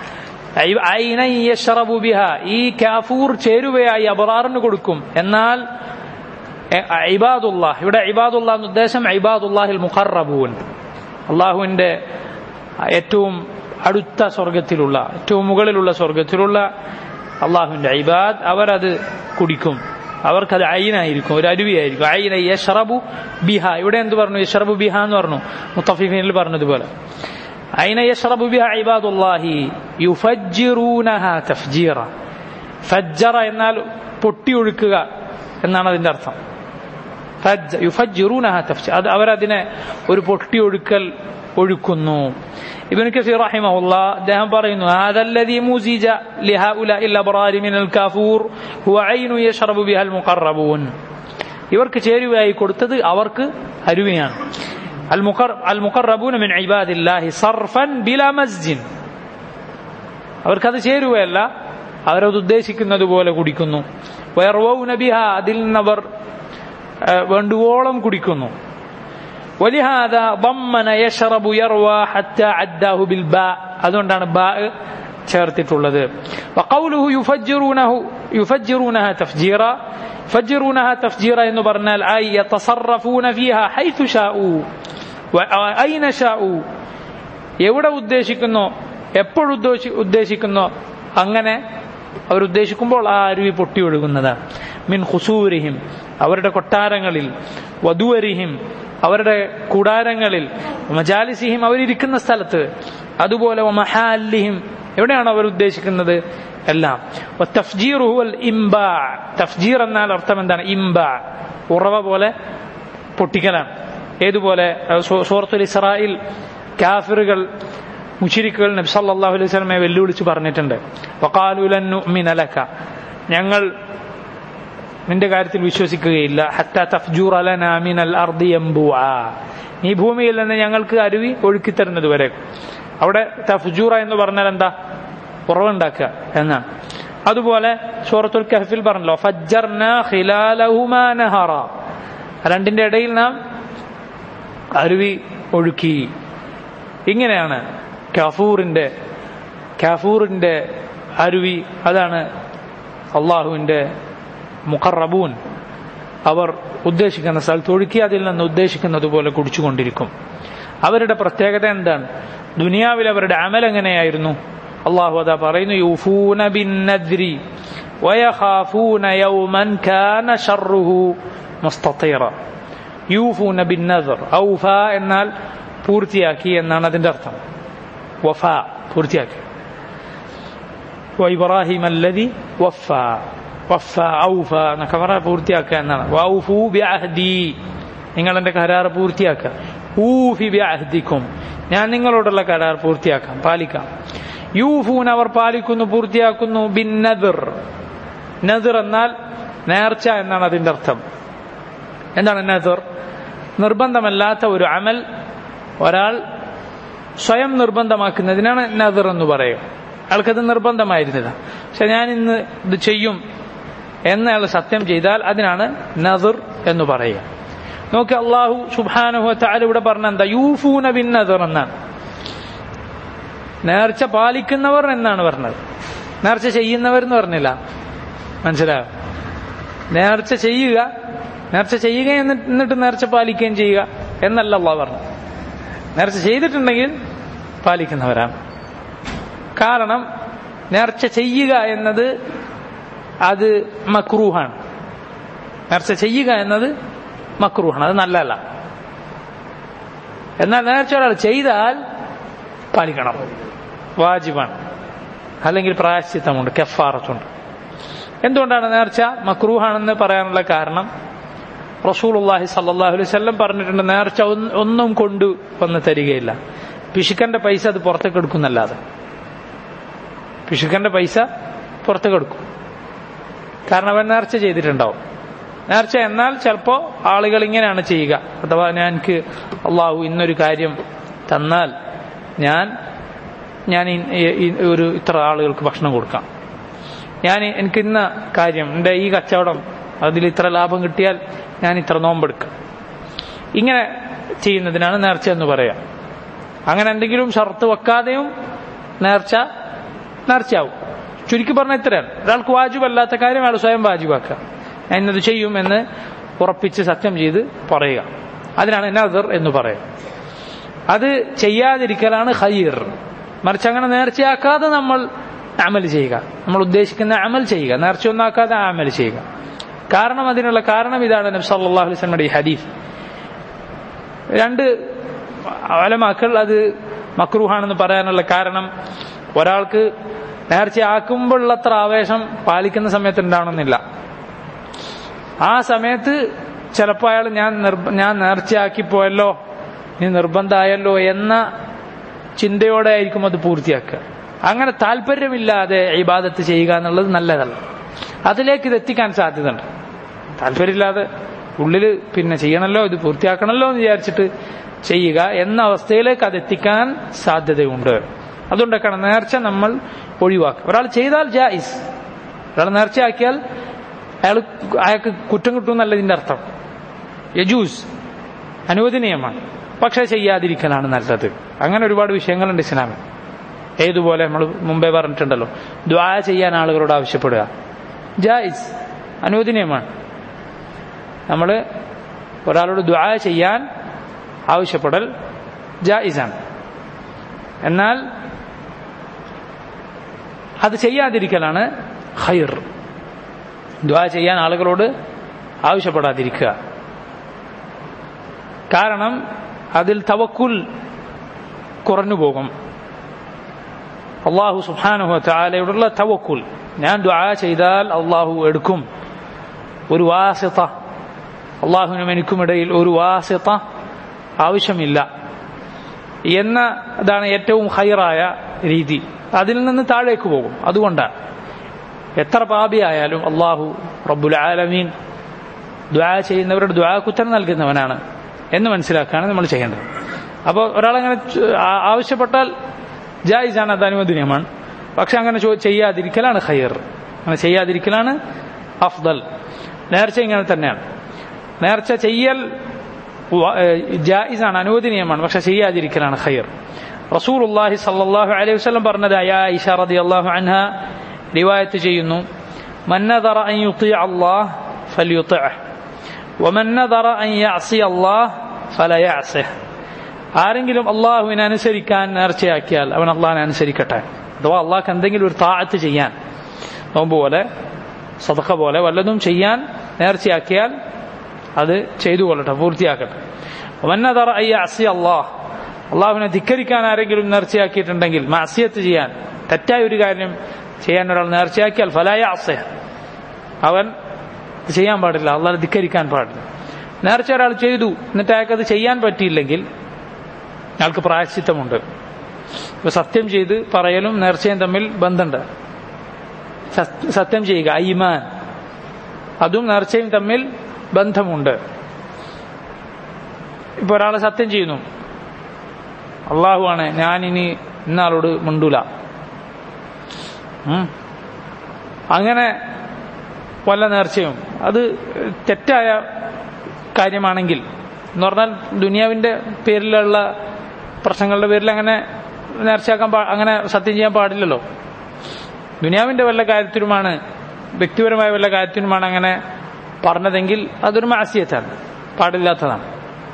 ബിഹ ഈ കാഫൂർ ചേരുവയായി അബറാറിന് കൊടുക്കും എന്നാൽ ഇബാദുല്ലാഹ് ഇവിടെ ഇബാദുല്ലാ എന്ന ഉദ്ദേശം ഇബാദുല്ലാഹിൽ മുഖറബൂൻ അള്ളാഹുവിന്റെ ഏറ്റവും അടുത്ത സ്വർഗത്തിലുള്ള ഏറ്റവും മുകളിലുള്ള സ്വർഗത്തിലുള്ള അള്ളാഹുവിന്റെ ഇബാദ് അവരത് കുടിക്കും അവർക്കത് അയിനായിരിക്കും ഒരു അരുവിയായിരിക്കും അയിന യഷറബു ബിഹ ഇവിടെ എന്ത് പറഞ്ഞു യഷറബു ബിഹ എന്ന് പറഞ്ഞു മുത്തഫിഫീനിൽ പറഞ്ഞതുപോലെ അയിന യഷറബു ബിഹ ഇബാദുല്ലാഹി യുഫജ്ജിറൂനഹ തഫ്ജീറ ഫജ്ജറ എന്നാൽ പൊട്ടിയൊഴുക്കുക എന്നാണ് അതിന്റെ അർത്ഥം യുഫജ്ജിറൂനഹ തഫ്ജ അത് അവരതിനെ ഒരു പൊട്ടിയൊഴുക്കൽ ഒഴുക്കുന്നു ഇബ്നു കസീർ റഹിമഹുല്ലാ അദ്ദേഹം പറയുന്നു هذا الذي مزج لهؤلاء الابرار من الكافور هو عين يشرب بها المقربون ഇവർക്ക് ചേരുവയായി കൊടുത്തത് അവർക്ക് അരുവിയാണ് المقربون من عباد الله صرفا بلا مزج അവർക്കത് ചേരുവയല്ല അവരത് ഉദ്ദേശിക്കുന്നത് പോലെ കുടിക്കുന്നു വയർവൗന ബിഹ അതിൽ നിന്നവർ വേണ്ടുവോളം കുടിക്കുന്നു ولهذا ضمن يشرب يروى حتى عداه بالباء അതുകൊണ്ടാണ് ബാ ചേർത്തിട്ടുള്ളത് വഖൗലുഹു യുഫജ്ജിറൂനഹു യുഫജ്ജിറൂനഹ തഫ്ജീറ യുഫജ്ജിറൂനഹ തഫ്ജീറ എന്ന് പറഞ്ഞാൽ ഐ യതസറഫൂന ഫീഹ ഹൈതു ഷാഉ ഐന ഷാഉ എവിടെ ഉദ്ദേശിക്കുന്നോ എപ്പോഴുദ്ദേശി ഉദ്ദേശിക്കുന്നോ അങ്ങനെ അവരുദ്ദേശിക്കുമ്പോൾ ആ അരുവി പൊട്ടി ഒഴുകുന്നതാണ് മിൻ ഹുസൂരിഹിം അവരുടെ കൊട്ടാരങ്ങളിൽ വധുവരിഹിം അവരുടെ കൂടാരങ്ങളിൽ മജാലിസിഹിം അവരിയ്ക്കുന്ന സ്ഥലത്ത് അതുപോലെ മഹാലിഹിം എവിടെയാണ് അവർ ഉദ്ദേശിക്കുന്നത് എല്ലാം ഇംബാ തഫ്ജീർ എന്നാൽ അർത്ഥം എന്താണ് ഇംബാ ഉറവ പോലെ പൊട്ടിക്കലാണ് ഏതുപോലെ സൂറത്തുൽ ഇസ്രായിൽ കാഫിറുകൾ മുഷിരിക്കുകൾ നബി സല്ലല്ലാഹു അലൈഹി വസല്ലമയെ വെല്ലുവിളിച്ച് പറഞ്ഞിട്ടുണ്ട് വഖാലു ലൻ നുഅ്മിന ലക ഞങ്ങൾ നിന്റെ കാര്യത്തിൽ വിശ്വസിക്കുകയില്ല ഹത്ത തഫ്ജൂർ ലനാ മിനൽ അർദി യംബുആ നീ ഭൂമിയിൽ നിന്ന് ഞങ്ങൾക്ക് അരുവി ഒഴുക്കി തരുന്നത് വരെ അവിടെ തഫ്ജൂറ എന്ന് പറഞ്ഞാൽ എന്താ ഉറവുണ്ടാക്കുക എന്നാണ് അതുപോലെ സൂറത്തുൽ കഹഫിൽ പറഞ്ഞല്ലോ ഫജ്ജർന ഖിലാലഹുമാ നഹറ രണ്ടിന്റെ ഇടയിൽ നാം അരുവി ഒഴുക്കി ഇങ്ങനെയാണ് കാഫൂറിന്റെ കാഫൂറിന്റെ അരുവി അതാണ് അള്ളാഹുവിന്റെ മുഖറബൂൻ അവർ ഉദ്ദേശിക്കുന്ന സ്ഥലത്ത് ഒഴുക്കി അതിൽ നിന്ന് ഉദ്ദേശിക്കുന്നത് പോലെ കുടിച്ചുകൊണ്ടിരിക്കും അവരുടെ പ്രത്യേകത എന്താണ് ദുനിയാവിൽ അവരുടെ അമൽ എങ്ങനെയായിരുന്നു അള്ളാഹു അതാ പറയുന്നു യൂഫൂന ബിന്നദ്രി വയഖാഫൂന യൗമൻ കാന ശർറുഹു മുസ്തത്തീറ യൂഫൂന ബിന്നദർ ഔഫ എന്നാൽ പൂർത്തിയാക്കി എന്നാണ് അതിന്റെ അർത്ഥം വഫ പൂർത്തിയാക്കി വൈബ്രാഹിം അല്ലതി വഫ വഫ ഔഫ എന്നൊക്കെ പറഞ്ഞാൽ പൂർത്തിയാക്കുക എന്നാണ് വൗഫു ബിഅഹ്ദി നിങ്ങൾ എന്റെ കരാർ പൂർത്തിയാക്കുക ഊഫി ബിഅഹ്ദിക്കും ഞാൻ നിങ്ങളോടുള്ള കരാർ പൂർത്തിയാക്കാം പാലിക്കാം യൂഫൂൻ അവർ പാലിക്കുന്നു പൂർത്തിയാക്കുന്നു ബിൻ നദിർ നദിർ എന്നാൽ നേർച്ച എന്നാണ് അതിന്റെ അർത്ഥം എന്താണ് നദിർ നിർബന്ധമല്ലാത്ത ഒരു അമൽ ഒരാൾ സ്വയം നിർബന്ധമാക്കുന്നതിനാണ് നദിർ എന്ന് പറയും അയാൾക്കത് നിർബന്ധമായിരുന്നില്ല പക്ഷെ ഞാൻ ഇന്ന് ഇത് ചെയ്യും എന്ന് അയാൾ സത്യം ചെയ്താൽ അതിനാണ് നദിർ എന്ന് പറയുക നോക്കി അള്ളാഹു സുബാനുഹു താല ഇവിടെ പറഞ്ഞ എന്താ യൂഫൂന ബിൻ നദിർ എന്നാണ് നേർച്ച പാലിക്കുന്നവർ എന്നാണ് പറഞ്ഞത് നേർച്ച ചെയ്യുന്നവർ എന്ന് പറഞ്ഞില്ല മനസ്സിലായോ നേർച്ച ചെയ്യുക നേർച്ച ചെയ്യുക എന്നിട്ട് നേർച്ച പാലിക്കുകയും ചെയ്യുക എന്നല്ല അള്ളാഹ് പറഞ്ഞു നേർച്ച ചെയ്തിട്ടുണ്ടെങ്കിൽ പാലിക്കുന്നവരാണ് കാരണം നേർച്ച ചെയ്യുക എന്നത് അത് മക്രൂഹാണ് നേർച്ച ചെയ്യുക എന്നത് മക്രൂഹാണ് അത് നല്ലതല്ല എന്നാൽ നേർച്ച ഒരാൾ ചെയ്താൽ പാലിക്കണം വാജിബാണ് അല്ലെങ്കിൽ പ്രായശ്ചിത്തമുണ്ട് കെഫാറത്തുണ്ട് എന്തുകൊണ്ടാണ് നേർച്ച മക്രൂഹാണെന്ന് പറയാനുള്ള കാരണം റസൂലുള്ളാഹി സല്ലല്ലാഹു അലൈഹി വസല്ലം പറഞ്ഞിട്ടുണ്ട് നേർച്ച ഒന്നും കൊണ്ടു വന്ന് തരികയില്ല പിശുക്കന്റെ പൈസ അത് പുറത്തേക്ക് എടുക്കുന്നല്ലാതെ പിശുക്കന്റെ പൈസ പുറത്തേക്ക് എടുക്കും കാരണം അവൻ നേർച്ച ചെയ്തിട്ടുണ്ടാവും നേർച്ച എന്നാൽ ചിലപ്പോൾ ആളുകൾ ഇങ്ങനെയാണ് ചെയ്യുക അഥവാ ഞാൻ എനിക്ക് അള്ളാഹു ഇന്നൊരു കാര്യം തന്നാൽ ഞാൻ ഞാൻ ഒരു ഇത്ര ആളുകൾക്ക് ഭക്ഷണം കൊടുക്കാം ഞാൻ എനിക്ക് ഇന്ന കാര്യം എൻ്റെ ഈ കച്ചവടം അതിൽ ഇത്ര ലാഭം കിട്ടിയാൽ ഞാൻ ഇത്ര നോമ്പെടുക്കാം ഇങ്ങനെ ചെയ്യുന്നതിനാണ് നേർച്ച എന്ന് പറയാം അങ്ങനെ എന്തെങ്കിലും ഷർത്ത് വെക്കാതെയും നേർച്ച നേർച്ചയാവും ചുരുക്കി പറഞ്ഞ ഇത്രയാണ് ഒരാൾക്ക് വാജിബല്ലാത്ത കാര്യം അയാൾ സ്വയം വാജിബാക്കുക ഞാൻ ഇന്നത് ചെയ്യും എന്ന് ഉറപ്പിച്ച് സത്യം ചെയ്ത് പറയുക അതിനാണ് നദർ എന്ന് പറയുക അത് ചെയ്യാതിരിക്കലാണ് ഖൈർ മറിച്ച് അങ്ങനെ നേർച്ചയാക്കാതെ നമ്മൾ അമൽ ചെയ്യുക നമ്മൾ ഉദ്ദേശിക്കുന്ന അമൽ ചെയ്യുക നേർച്ച ഒന്നാക്കാതെ അമൽ ചെയ്യുക കാരണം അതിനുള്ള കാരണം ഇതാണ് നബി സല്ലല്ലാഹു അലൈഹി വസല്ലമയുടെ ഈ ഹദീസ് രണ്ട് അലമാക്കൾ അത് മക്രൂഹാണെന്ന് പറയാനുള്ള കാരണം ഒരാൾക്ക് നേർച്ചയാക്കുമ്പോഴുള്ളത്ര ആവേശം പാലിക്കുന്ന സമയത്ത് ഉണ്ടാവണമെന്നില്ല ആ സമയത്ത് ചിലപ്പോൾ അയാൾ ഞാൻ ഞാൻ നേർച്ചയാക്കി പോയല്ലോ നീ നിർബന്ധമായല്ലോ എന്ന ചിന്തയോടെ ആയിരിക്കും അത് പൂർത്തിയാക്കുക അങ്ങനെ താല്പര്യമില്ലാതെ ഇബാദത്ത് ചെയ്യുക എന്നുള്ളത് നല്ലതല്ല അതിലേക്ക് ഇത് എത്തിക്കാൻ സാധ്യതയുണ്ട് താല്പര്യമില്ലാതെ ഉള്ളിൽ പിന്നെ ചെയ്യണമല്ലോ ഇത് പൂർത്തിയാക്കണമല്ലോ എന്ന് വിചാരിച്ചിട്ട് ചെയ്യുക എന്ന അവസ്ഥയിലേക്ക് അത് എത്തിക്കാൻ സാധ്യതയുണ്ട് അതുകൊണ്ടൊക്കെയാണ് നേർച്ച നമ്മൾ ഒഴിവാക്കുക ഒരാൾ ചെയ്താൽ ജായിസ് ഒരാൾ നേർച്ചയാക്കിയാൽ അയാൾ അയാൾക്ക് കുറ്റം കിട്ടുമെന്നല്ല ഇതിന്റെ അർത്ഥം യജൂസ് അനുവദനീയമാണ് പക്ഷെ ചെയ്യാതിരിക്കലാണ് നല്ലത് അങ്ങനെ ഒരുപാട് വിഷയങ്ങളുണ്ട് ഇസ്ലാമിൽ ഏതുപോലെ നമ്മൾ മുമ്പേ പറഞ്ഞിട്ടുണ്ടല്ലോ ദ്വാ ചെയ്യാൻ ആളുകളോട് ആവശ്യപ്പെടുക ജായിസ് അനുവദനീയമാണ് നമ്മൾ ഒരാളോട് ദ്വാ ചെയ്യാൻ ആവശ്യപ്പെടൽ ജായിസാണ് എന്നാൽ അത് ചെയ്യാതിരിക്കലാണ് ഖൈർ ദ്വാ ചെയ്യാൻ ആളുകളോട് ആവശ്യപ്പെടാതിരിക്കുക കാരണം അതിൽ തവക്കുൽ കുറഞ്ഞു പോകും അള്ളാഹു സുഹാനുഹ താലയോടുള്ള തവക്കുൽ ഞാൻ ദ്വാ ചെയ്താൽ അള്ളാഹു എടുക്കും ഒരു വാസിത്ത അള്ളാഹുവിനും എനിക്കുമിടയിൽ ഒരു വാസിത്ത ആവശ്യമില്ല എന്ന ഇതാണ് ഏറ്റവും ഹൈറായ രീതി അതിൽ നിന്ന് താഴേക്ക് പോകും അതുകൊണ്ടാണ് എത്ര പാപിയായാലും അള്ളാഹു റബ്ബുൽ ആലമീൻ ദ്വാ ചെയ്യുന്നവരുടെ ദ്വാക്ക് ഉത്തരം നൽകുന്നവനാണ് എന്ന് മനസ്സിലാക്കുകയാണ് നമ്മൾ ചെയ്യേണ്ടത് അപ്പോൾ ഒരാളങ്ങനെ ആവശ്യപ്പെട്ടാൽ ജായിസാണ് അത് അനുവദനീയമാണ് പക്ഷെ അങ്ങനെ ചെയ്യാതിരിക്കലാണ് ഖൈർ അങ്ങനെ ചെയ്യാതിരിക്കലാണ് അഫ്ദൽ നേർച്ച ഇങ്ങനെ തന്നെയാണ് നേർച്ച ചെയ്യൽ ജായിസാണ് അനുവദനീയമാണ് പക്ഷെ ചെയ്യാതിരിക്കലാണ് ഖൈർ റസൂലുള്ളാഹി സല്ലല്ലാഹു അലൈഹി വസല്ലം പറഞ്ഞത് ആയിഷ റളിയല്ലാഹു അൻഹ റിവായത്ത് ചെയ്യുന്നു മൻ നദറ അൻ യുതി അല്ലാഹ് ഫൽയുതിഅഹ് വമൻ നദറ അൻ യഅസി അല്ലാഹ് ഫലയഅസിഹ് ആരെങ്കിലും അള്ളാഹുവിനെ അനുസരിക്കാൻ നേർച്ചയാക്കിയാൽ അവൻ അള്ളാഹിനെ അനുസരിക്കട്ടെ അഥവാ അള്ളാഹ്ക്ക് എന്തെങ്കിലും ഒരു താഴത്ത് ചെയ്യാൻ നോമ്പ് പോലെ സദക്ക പോലെ വല്ലതും ചെയ്യാൻ നേർച്ചയാക്കിയാൽ അത് ചെയ്തു കൊള്ളട്ടെ പൂർത്തിയാക്കട്ടെ വന്നതറ അയ്യ അസി അള്ളാഹ് അള്ളാഹുവിനെ ധിക്കരിക്കാൻ ആരെങ്കിലും നേർച്ചയാക്കിയിട്ടുണ്ടെങ്കിൽ മാസിയത്ത് ചെയ്യാൻ തെറ്റായ ഒരു കാര്യം ചെയ്യാൻ ഒരാൾ നേർച്ചയാക്കിയാൽ ഫലായ അസയ അവൻ ചെയ്യാൻ പാടില്ല അള്ളാഹെ ധിക്കരിക്കാൻ പാടില്ല നേർച്ച ഒരാൾ ചെയ്തു എന്നിട്ട് അയാൾക്ക് അത് ചെയ്യാൻ പറ്റിയില്ലെങ്കിൽ അയാൾക്ക് പ്രായശ്ചിത്തമുണ്ട് ഇപ്പൊ സത്യം ചെയ്ത് പറയലും നേർച്ചയും തമ്മിൽ ബന്ധമുണ്ട് സത്യം ചെയ്യുക ഐമാൻ അതും നേർച്ചയും തമ്മിൽ ബന്ധമുണ്ട് ഇപ്പൊ ഒരാൾ സത്യം ചെയ്യുന്നു അള്ളാഹുവാണ് ഞാനിനി ഇന്നാളോട് മുണ്ടൂല അങ്ങനെ വല്ല നേർച്ചയും അത് തെറ്റായ കാര്യമാണെങ്കിൽ എന്ന് പറഞ്ഞാൽ ദുനിയാവിന്റെ പേരിലുള്ള പ്രശ്നങ്ങളുടെ പേരിൽ അങ്ങനെ നേർച്ചയാക്കാൻ അങ്ങനെ സത്യം ചെയ്യാൻ പാടില്ലല്ലോ ദുനിയാവിന്റെ വല്ല കാര്യത്തിലുമാണ് വ്യക്തിപരമായ വല്ല കാര്യത്തിനുമാണ് അങ്ങനെ പറഞ്ഞതെങ്കിൽ അതൊരു മാസിയത്താണ് പാടില്ലാത്തതാണ്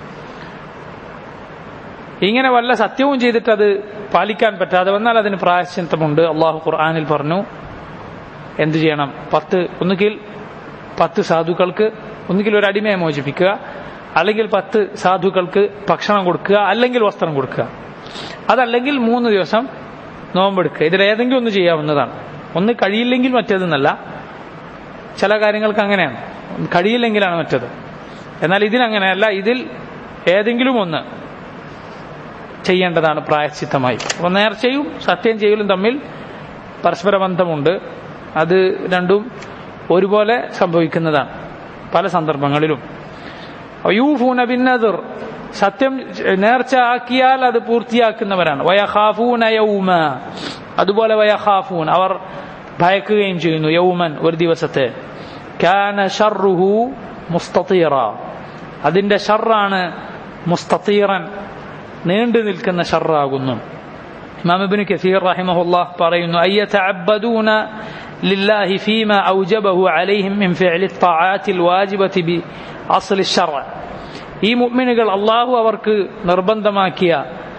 ഇങ്ങനെ വല്ല സത്യവും ചെയ്തിട്ട് അത് പാലിക്കാൻ പറ്റാതെ വന്നാൽ അതിന് പ്രായശ്ചിത്തമുണ്ട് അള്ളാഹു ഖുർആാനിൽ പറഞ്ഞു എന്തു ചെയ്യണം പത്ത് ഒന്നുകിൽ പത്ത് സാധുക്കൾക്ക് ഒന്നുകിൽ ഒരു അടിമയെ മോചിപ്പിക്കുക അല്ലെങ്കിൽ പത്ത് സാധുക്കൾക്ക് ഭക്ഷണം കൊടുക്കുക അല്ലെങ്കിൽ വസ്ത്രം കൊടുക്കുക അതല്ലെങ്കിൽ മൂന്ന് ദിവസം നോമ്പെടുക്കുക ഇതിൽ ഏതെങ്കിലും ഒന്ന് ചെയ്യാവുന്നതാണ് ഒന്ന് കഴിയില്ലെങ്കിൽ മറ്റേതെന്നല്ല ചില കാര്യങ്ങൾക്ക് അങ്ങനെയാണ് കഴിയില്ലെങ്കിലാണ് മറ്റത് എന്നാൽ ഇതിനങ്ങനെയല്ല ഇതിൽ ഏതെങ്കിലും ഒന്ന് ചെയ്യേണ്ടതാണ് പ്രായശ്ചിത്തമായി അപ്പോൾ നേർച്ചയും സത്യം ചെയ്യലും തമ്മിൽ പരസ്പര ബന്ധമുണ്ട് അത് രണ്ടും ഒരുപോലെ സംഭവിക്കുന്നതാണ് പല സന്ദർഭങ്ങളിലും യൂഫൂന ബിന്നദർ സത്യം നേർച്ച ആക്കിയാൽ അത് പൂർത്തിയാക്കുന്നവരാണ് വയഖാഫൂന യൗമ അതുപോലെ വയഖാഫൂൻ അവർ ഭയക്കുകയും ചെയ്യുന്നു യൗമൻ ഒരു ദിവസത്തെ കാന ഷർറുഹു മുസ്തീറ അതിന്റെ ഷർറാണ് മുസ്തീറൻ നീണ്ടു നിൽക്കുന്ന ഷർറാകുന്നു ഇമാം ഇബ്നു കസീർ റഹിമഹുല്ലാഹ് പറയുന്നു അയ്യതഅബ്ബദൂന لله فيما أوجبه عليهم من فعل الطاعات الواجبة بأصل الشرع ഈ മുഅ്മിനുകൾ അള്ളാഹു അവർക്ക് നിർബന്ധമാക്കിയ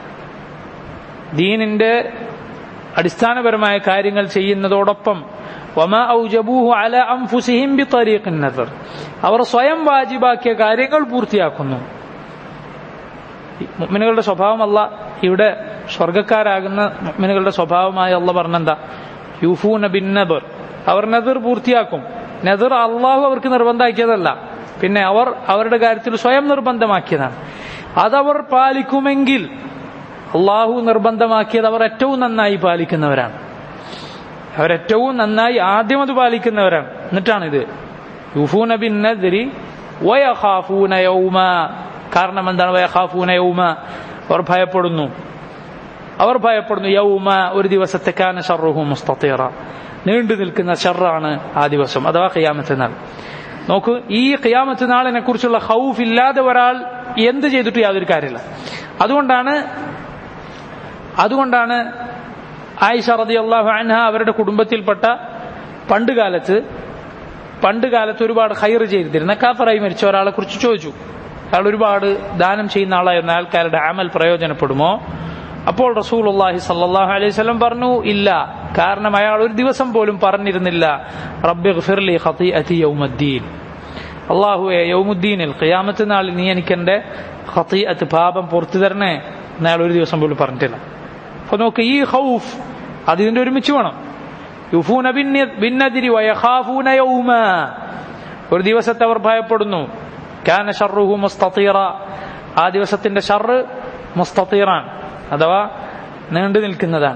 ദീനിന്റെ അടിസ്ഥാനപരമായ കാര്യങ്ങൾ ചെയ്യുന്നതോടൊപ്പം വമ ഔജബൂഹു അല അംഫുസിഹിം ബിതരീഖിൻ നദർ അവർ സ്വയം വാജിബാക്കിയ കാര്യങ്ങൾ പൂർത്തിയാക്കുന്നു മുഅ്മിനുകളുടെ സ്വഭാവം അല്ല ഇവിടെ സ്വർഗക്കാരാകുന്ന മുഅ്മിനുകളുടെ സ്വഭാവമായി അല്ല പറഞ്ഞെന്താ യൂഫൂന ബിൻ നദർ അവർ നദർ പൂർത്തിയാക്കും നദർ അള്ളാഹു അവർക്ക് നിർബന്ധമാക്കിയതല്ല പിന്നെ അവർ അവരുടെ കാര്യത്തിൽ സ്വയം നിർബന്ധമാക്കിയതാണ് അതവർ പാലിക്കുമെങ്കിൽ അള്ളാഹു നിർബന്ധമാക്കിയത് അവർ ഏറ്റവും നന്നായി പാലിക്കുന്നവരാണ് അവരേറ്റവും നന്നായി ആദ്യം അത് പാലിക്കുന്നവരാണ് എന്നിട്ടാണ് ഇത് യുഫൂന ബിൻ നദരി വയഖാഫൂന യൗമ കാരണം എന്താണ് വയഖാഫൂന യൗമ അവർ ഭയപ്പെടുന്നു അവർ ഭയപ്പെടുന്നു യൗമ ഒരു ദിവസത്തെ കാന ഷർറുഹു മുസ്തീറ നീണ്ടു നിൽക്കുന്ന ഷർറാണ് ആ ദിവസം അഥവാ ഖിയാമത്ത് നാൾ നോക്കൂ ഈ ഖിയാമത്ത് നാളിനെ കുറിച്ചുള്ള ഹൗഫ് ഇല്ലാതെ ഒരാൾ എന്ത് ചെയ്തിട്ട് യാതൊരു കാര്യമില്ല അതുകൊണ്ടാണ് അതുകൊണ്ടാണ് ആയിഷ റതി അള്ളാഹു അൻഹ അവരുടെ കുടുംബത്തിൽപ്പെട്ട പണ്ട് കാലത്ത് പണ്ട് കാലത്ത് ഒരുപാട് ഹൈർ ചെയ്തിരുന്ന കാഫറായി മരിച്ച ഒരാളെ കുറിച്ച് ചോദിച്ചു അയാൾ ഒരുപാട് ദാനം ചെയ്യുന്ന ആളായിരുന്ന ആൾക്കാരുടെ അമൽ പ്രയോജനപ്പെടുമോ അപ്പോൾ റസൂൽ അള്ളാഹി സല്ലാഹു അലൈഹി സ്വലം പറഞ്ഞു ഇല്ല കാരണം അയാൾ ഒരു ദിവസം പോലും പറഞ്ഞിരുന്നില്ല റബ്ബി ഫിർലി ഖതീഅതി യൗമദ്ദീൻ അള്ളാഹുവെ യൗമുദ്ദീനിൽ ഖിയാമത്ത് നാളിൽ നീ എനിക്ക് എന്റെ ഖതീഅത്ത് പാപം പുറത്തു തരണേ എന്നയാൾ ഒരു ദിവസം പോലും പറഞ്ഞിട്ടില്ല അപ്പൊ നോക്ക് ഈ ഹൗഫ് അതിന്റെ ഒരുമിച്ച് വേണം യുഫൂന ഭിന്നതിരി വയഖാഫൂന യൗമ ഒരു ദിവസത്തെ അവർ ഭയപ്പെടുന്നു കാന ഷർറുഹു മുസ്തീറ ആ ദിവസത്തിന്റെ ഷർറ് മുസ്തീറാൻ അഥവാ നീണ്ടു നിൽക്കുന്നതാണ്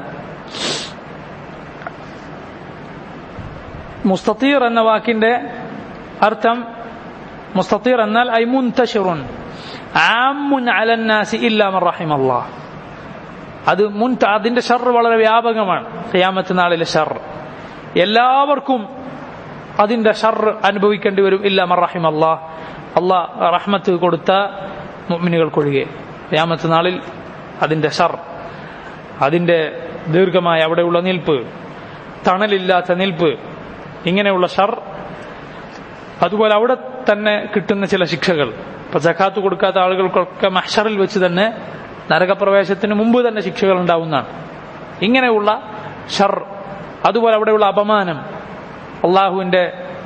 മുസ്തീർ എന്ന വാക്കിന്റെ അർത്ഥം മുസ്തീർ എന്നാൽ ഐ മുൻതഷിറുൻ ആമുൻ അലന്നാസി ഇല്ലാ മൻ റഹിമല്ലാഹ് അത് മുൻ അതിന്റെ ഷർ വളരെ വ്യാപകമാണ് ഖിയാമത്ത് നാളിലെ ഷർ എല്ലാവർക്കും അതിന്റെ ഷർ അനുഭവിക്കേണ്ടി വരും ഇല്ല മറഹിം അള്ളാഹ് അള്ളാഹ് റഹ്മത്ത് കൊടുത്ത മുഅ്മിനുകൾക്കൊഴികെ ഖിയാമത്ത് നാളിൽ അതിന്റെ ഷർ അതിന്റെ ദീർഘമായ അവിടെയുള്ള നിൽപ്പ് തണലില്ലാത്ത നിൽപ്പ് ഇങ്ങനെയുള്ള ഷർ അതുപോലെ അവിടെ തന്നെ കിട്ടുന്ന ചില ശിക്ഷകൾ ഇപ്പൊ ജക്കാത്ത് കൊടുക്കാത്ത ആളുകൾക്കൊക്കെ മഹ്ഷറിൽ വെച്ച് തന്നെ നരകപ്രവേശത്തിന് മുമ്പ് തന്നെ ശിക്ഷകൾ ഉണ്ടാവുന്നതാണ് ഇങ്ങനെയുള്ള ഷർ അതുപോലെ അവിടെയുള്ള അപമാനം അള്ളാഹുവിന്റെ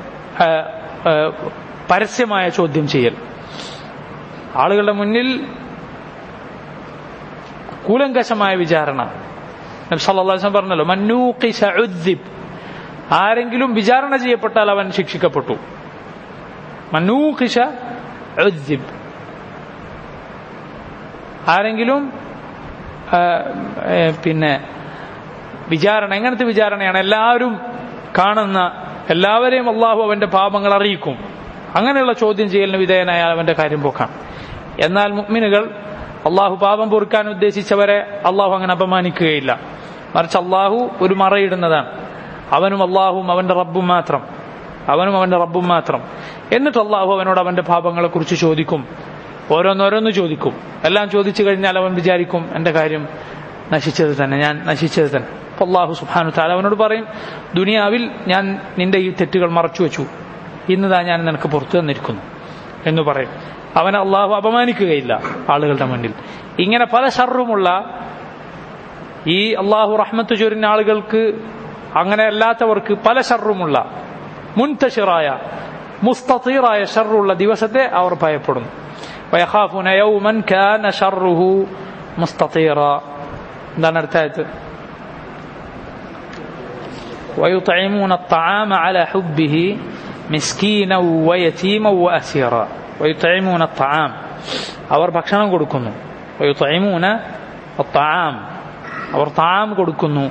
പരസ്യമായ ചോദ്യം ചെയ്യൽ ആളുകളുടെ മുന്നിൽ കൂലങ്കശമായ വിചാരണ നബ്സല്ലാസ്ലം പറഞ്ഞല്ലോ മന്നൂഖിശ ഉദ്ദിബ് ആരെങ്കിലും വിചാരണ ചെയ്യപ്പെട്ടാൽ അവൻ ശിക്ഷിക്കപ്പെട്ടു മന്നൂഖിശ ഉദ്ദിബ് ആരെങ്കിലും പിന്നെ വിചാരണ എങ്ങനത്തെ വിചാരണയാണ് എല്ലാവരും കാണുന്ന എല്ലാവരെയും അള്ളാഹു അവന്റെ പാപങ്ങൾ അറിയിക്കും അങ്ങനെയുള്ള ചോദ്യം ചെയ്യലിന് വിധേയനായ അവന്റെ കാര്യം പോക്കാണ് എന്നാൽ മുഗ്മിനുകൾ അള്ളാഹു പാപം പൊറുക്കാൻ ഉദ്ദേശിച്ചവരെ അള്ളാഹു അങ്ങനെ അപമാനിക്കുകയില്ല മറിച്ച് അള്ളാഹു ഒരു മറയിടുന്നതാണ് അവനും അള്ളാഹും അവന്റെ റബ്ബും മാത്രം അവനും അവന്റെ റബ്ബും മാത്രം എന്നിട്ട് അള്ളാഹു അവനോട് അവന്റെ പാപങ്ങളെ കുറിച്ച് ചോദിക്കും ഓരോന്നോരോന്ന് ചോദിക്കും എല്ലാം ചോദിച്ചു കഴിഞ്ഞാൽ അവൻ വിചാരിക്കും എന്റെ കാര്യം നശിച്ചത് തന്നെ ഞാൻ നശിച്ചത് തന്നെ അപ്പൊ അള്ളാഹു സുബാനു താല അവനോട് പറയും ദുനിയാവിൽ ഞാൻ നിന്റെ ഈ തെറ്റുകൾ മറച്ചു വെച്ചു ഇന്നതാ ഞാൻ നിനക്ക് പുറത്തു തന്നിരിക്കുന്നു എന്ന് പറയും അവനെ അള്ളാഹു അപമാനിക്കുകയില്ല ആളുകളുടെ മുന്നിൽ ഇങ്ങനെ പല ഷർറുമുള്ള ഈ അള്ളാഹു റഹ്മത്ത് ചൊരിഞ്ഞ ആളുകൾക്ക് അങ്ങനെ അല്ലാത്തവർക്ക് പല ഷർറുമുള്ള മുൻതഷിറായ മുസ്തീറായ ഷർറുള്ള ദിവസത്തെ അവർ ഭയപ്പെടുന്നു ويخافون يوما كان شره مستطيرا എന്താണ് അടുത്ത ആയത്ത് ويطعمون الطعام على حبه مسكينا ويتيما وأسيرا ويطعمون الطعام അവർ ഭക്ഷണം കൊടുക്കുന്നു ويطعمون الطعام അവർ താം കൊടുക്കുന്നു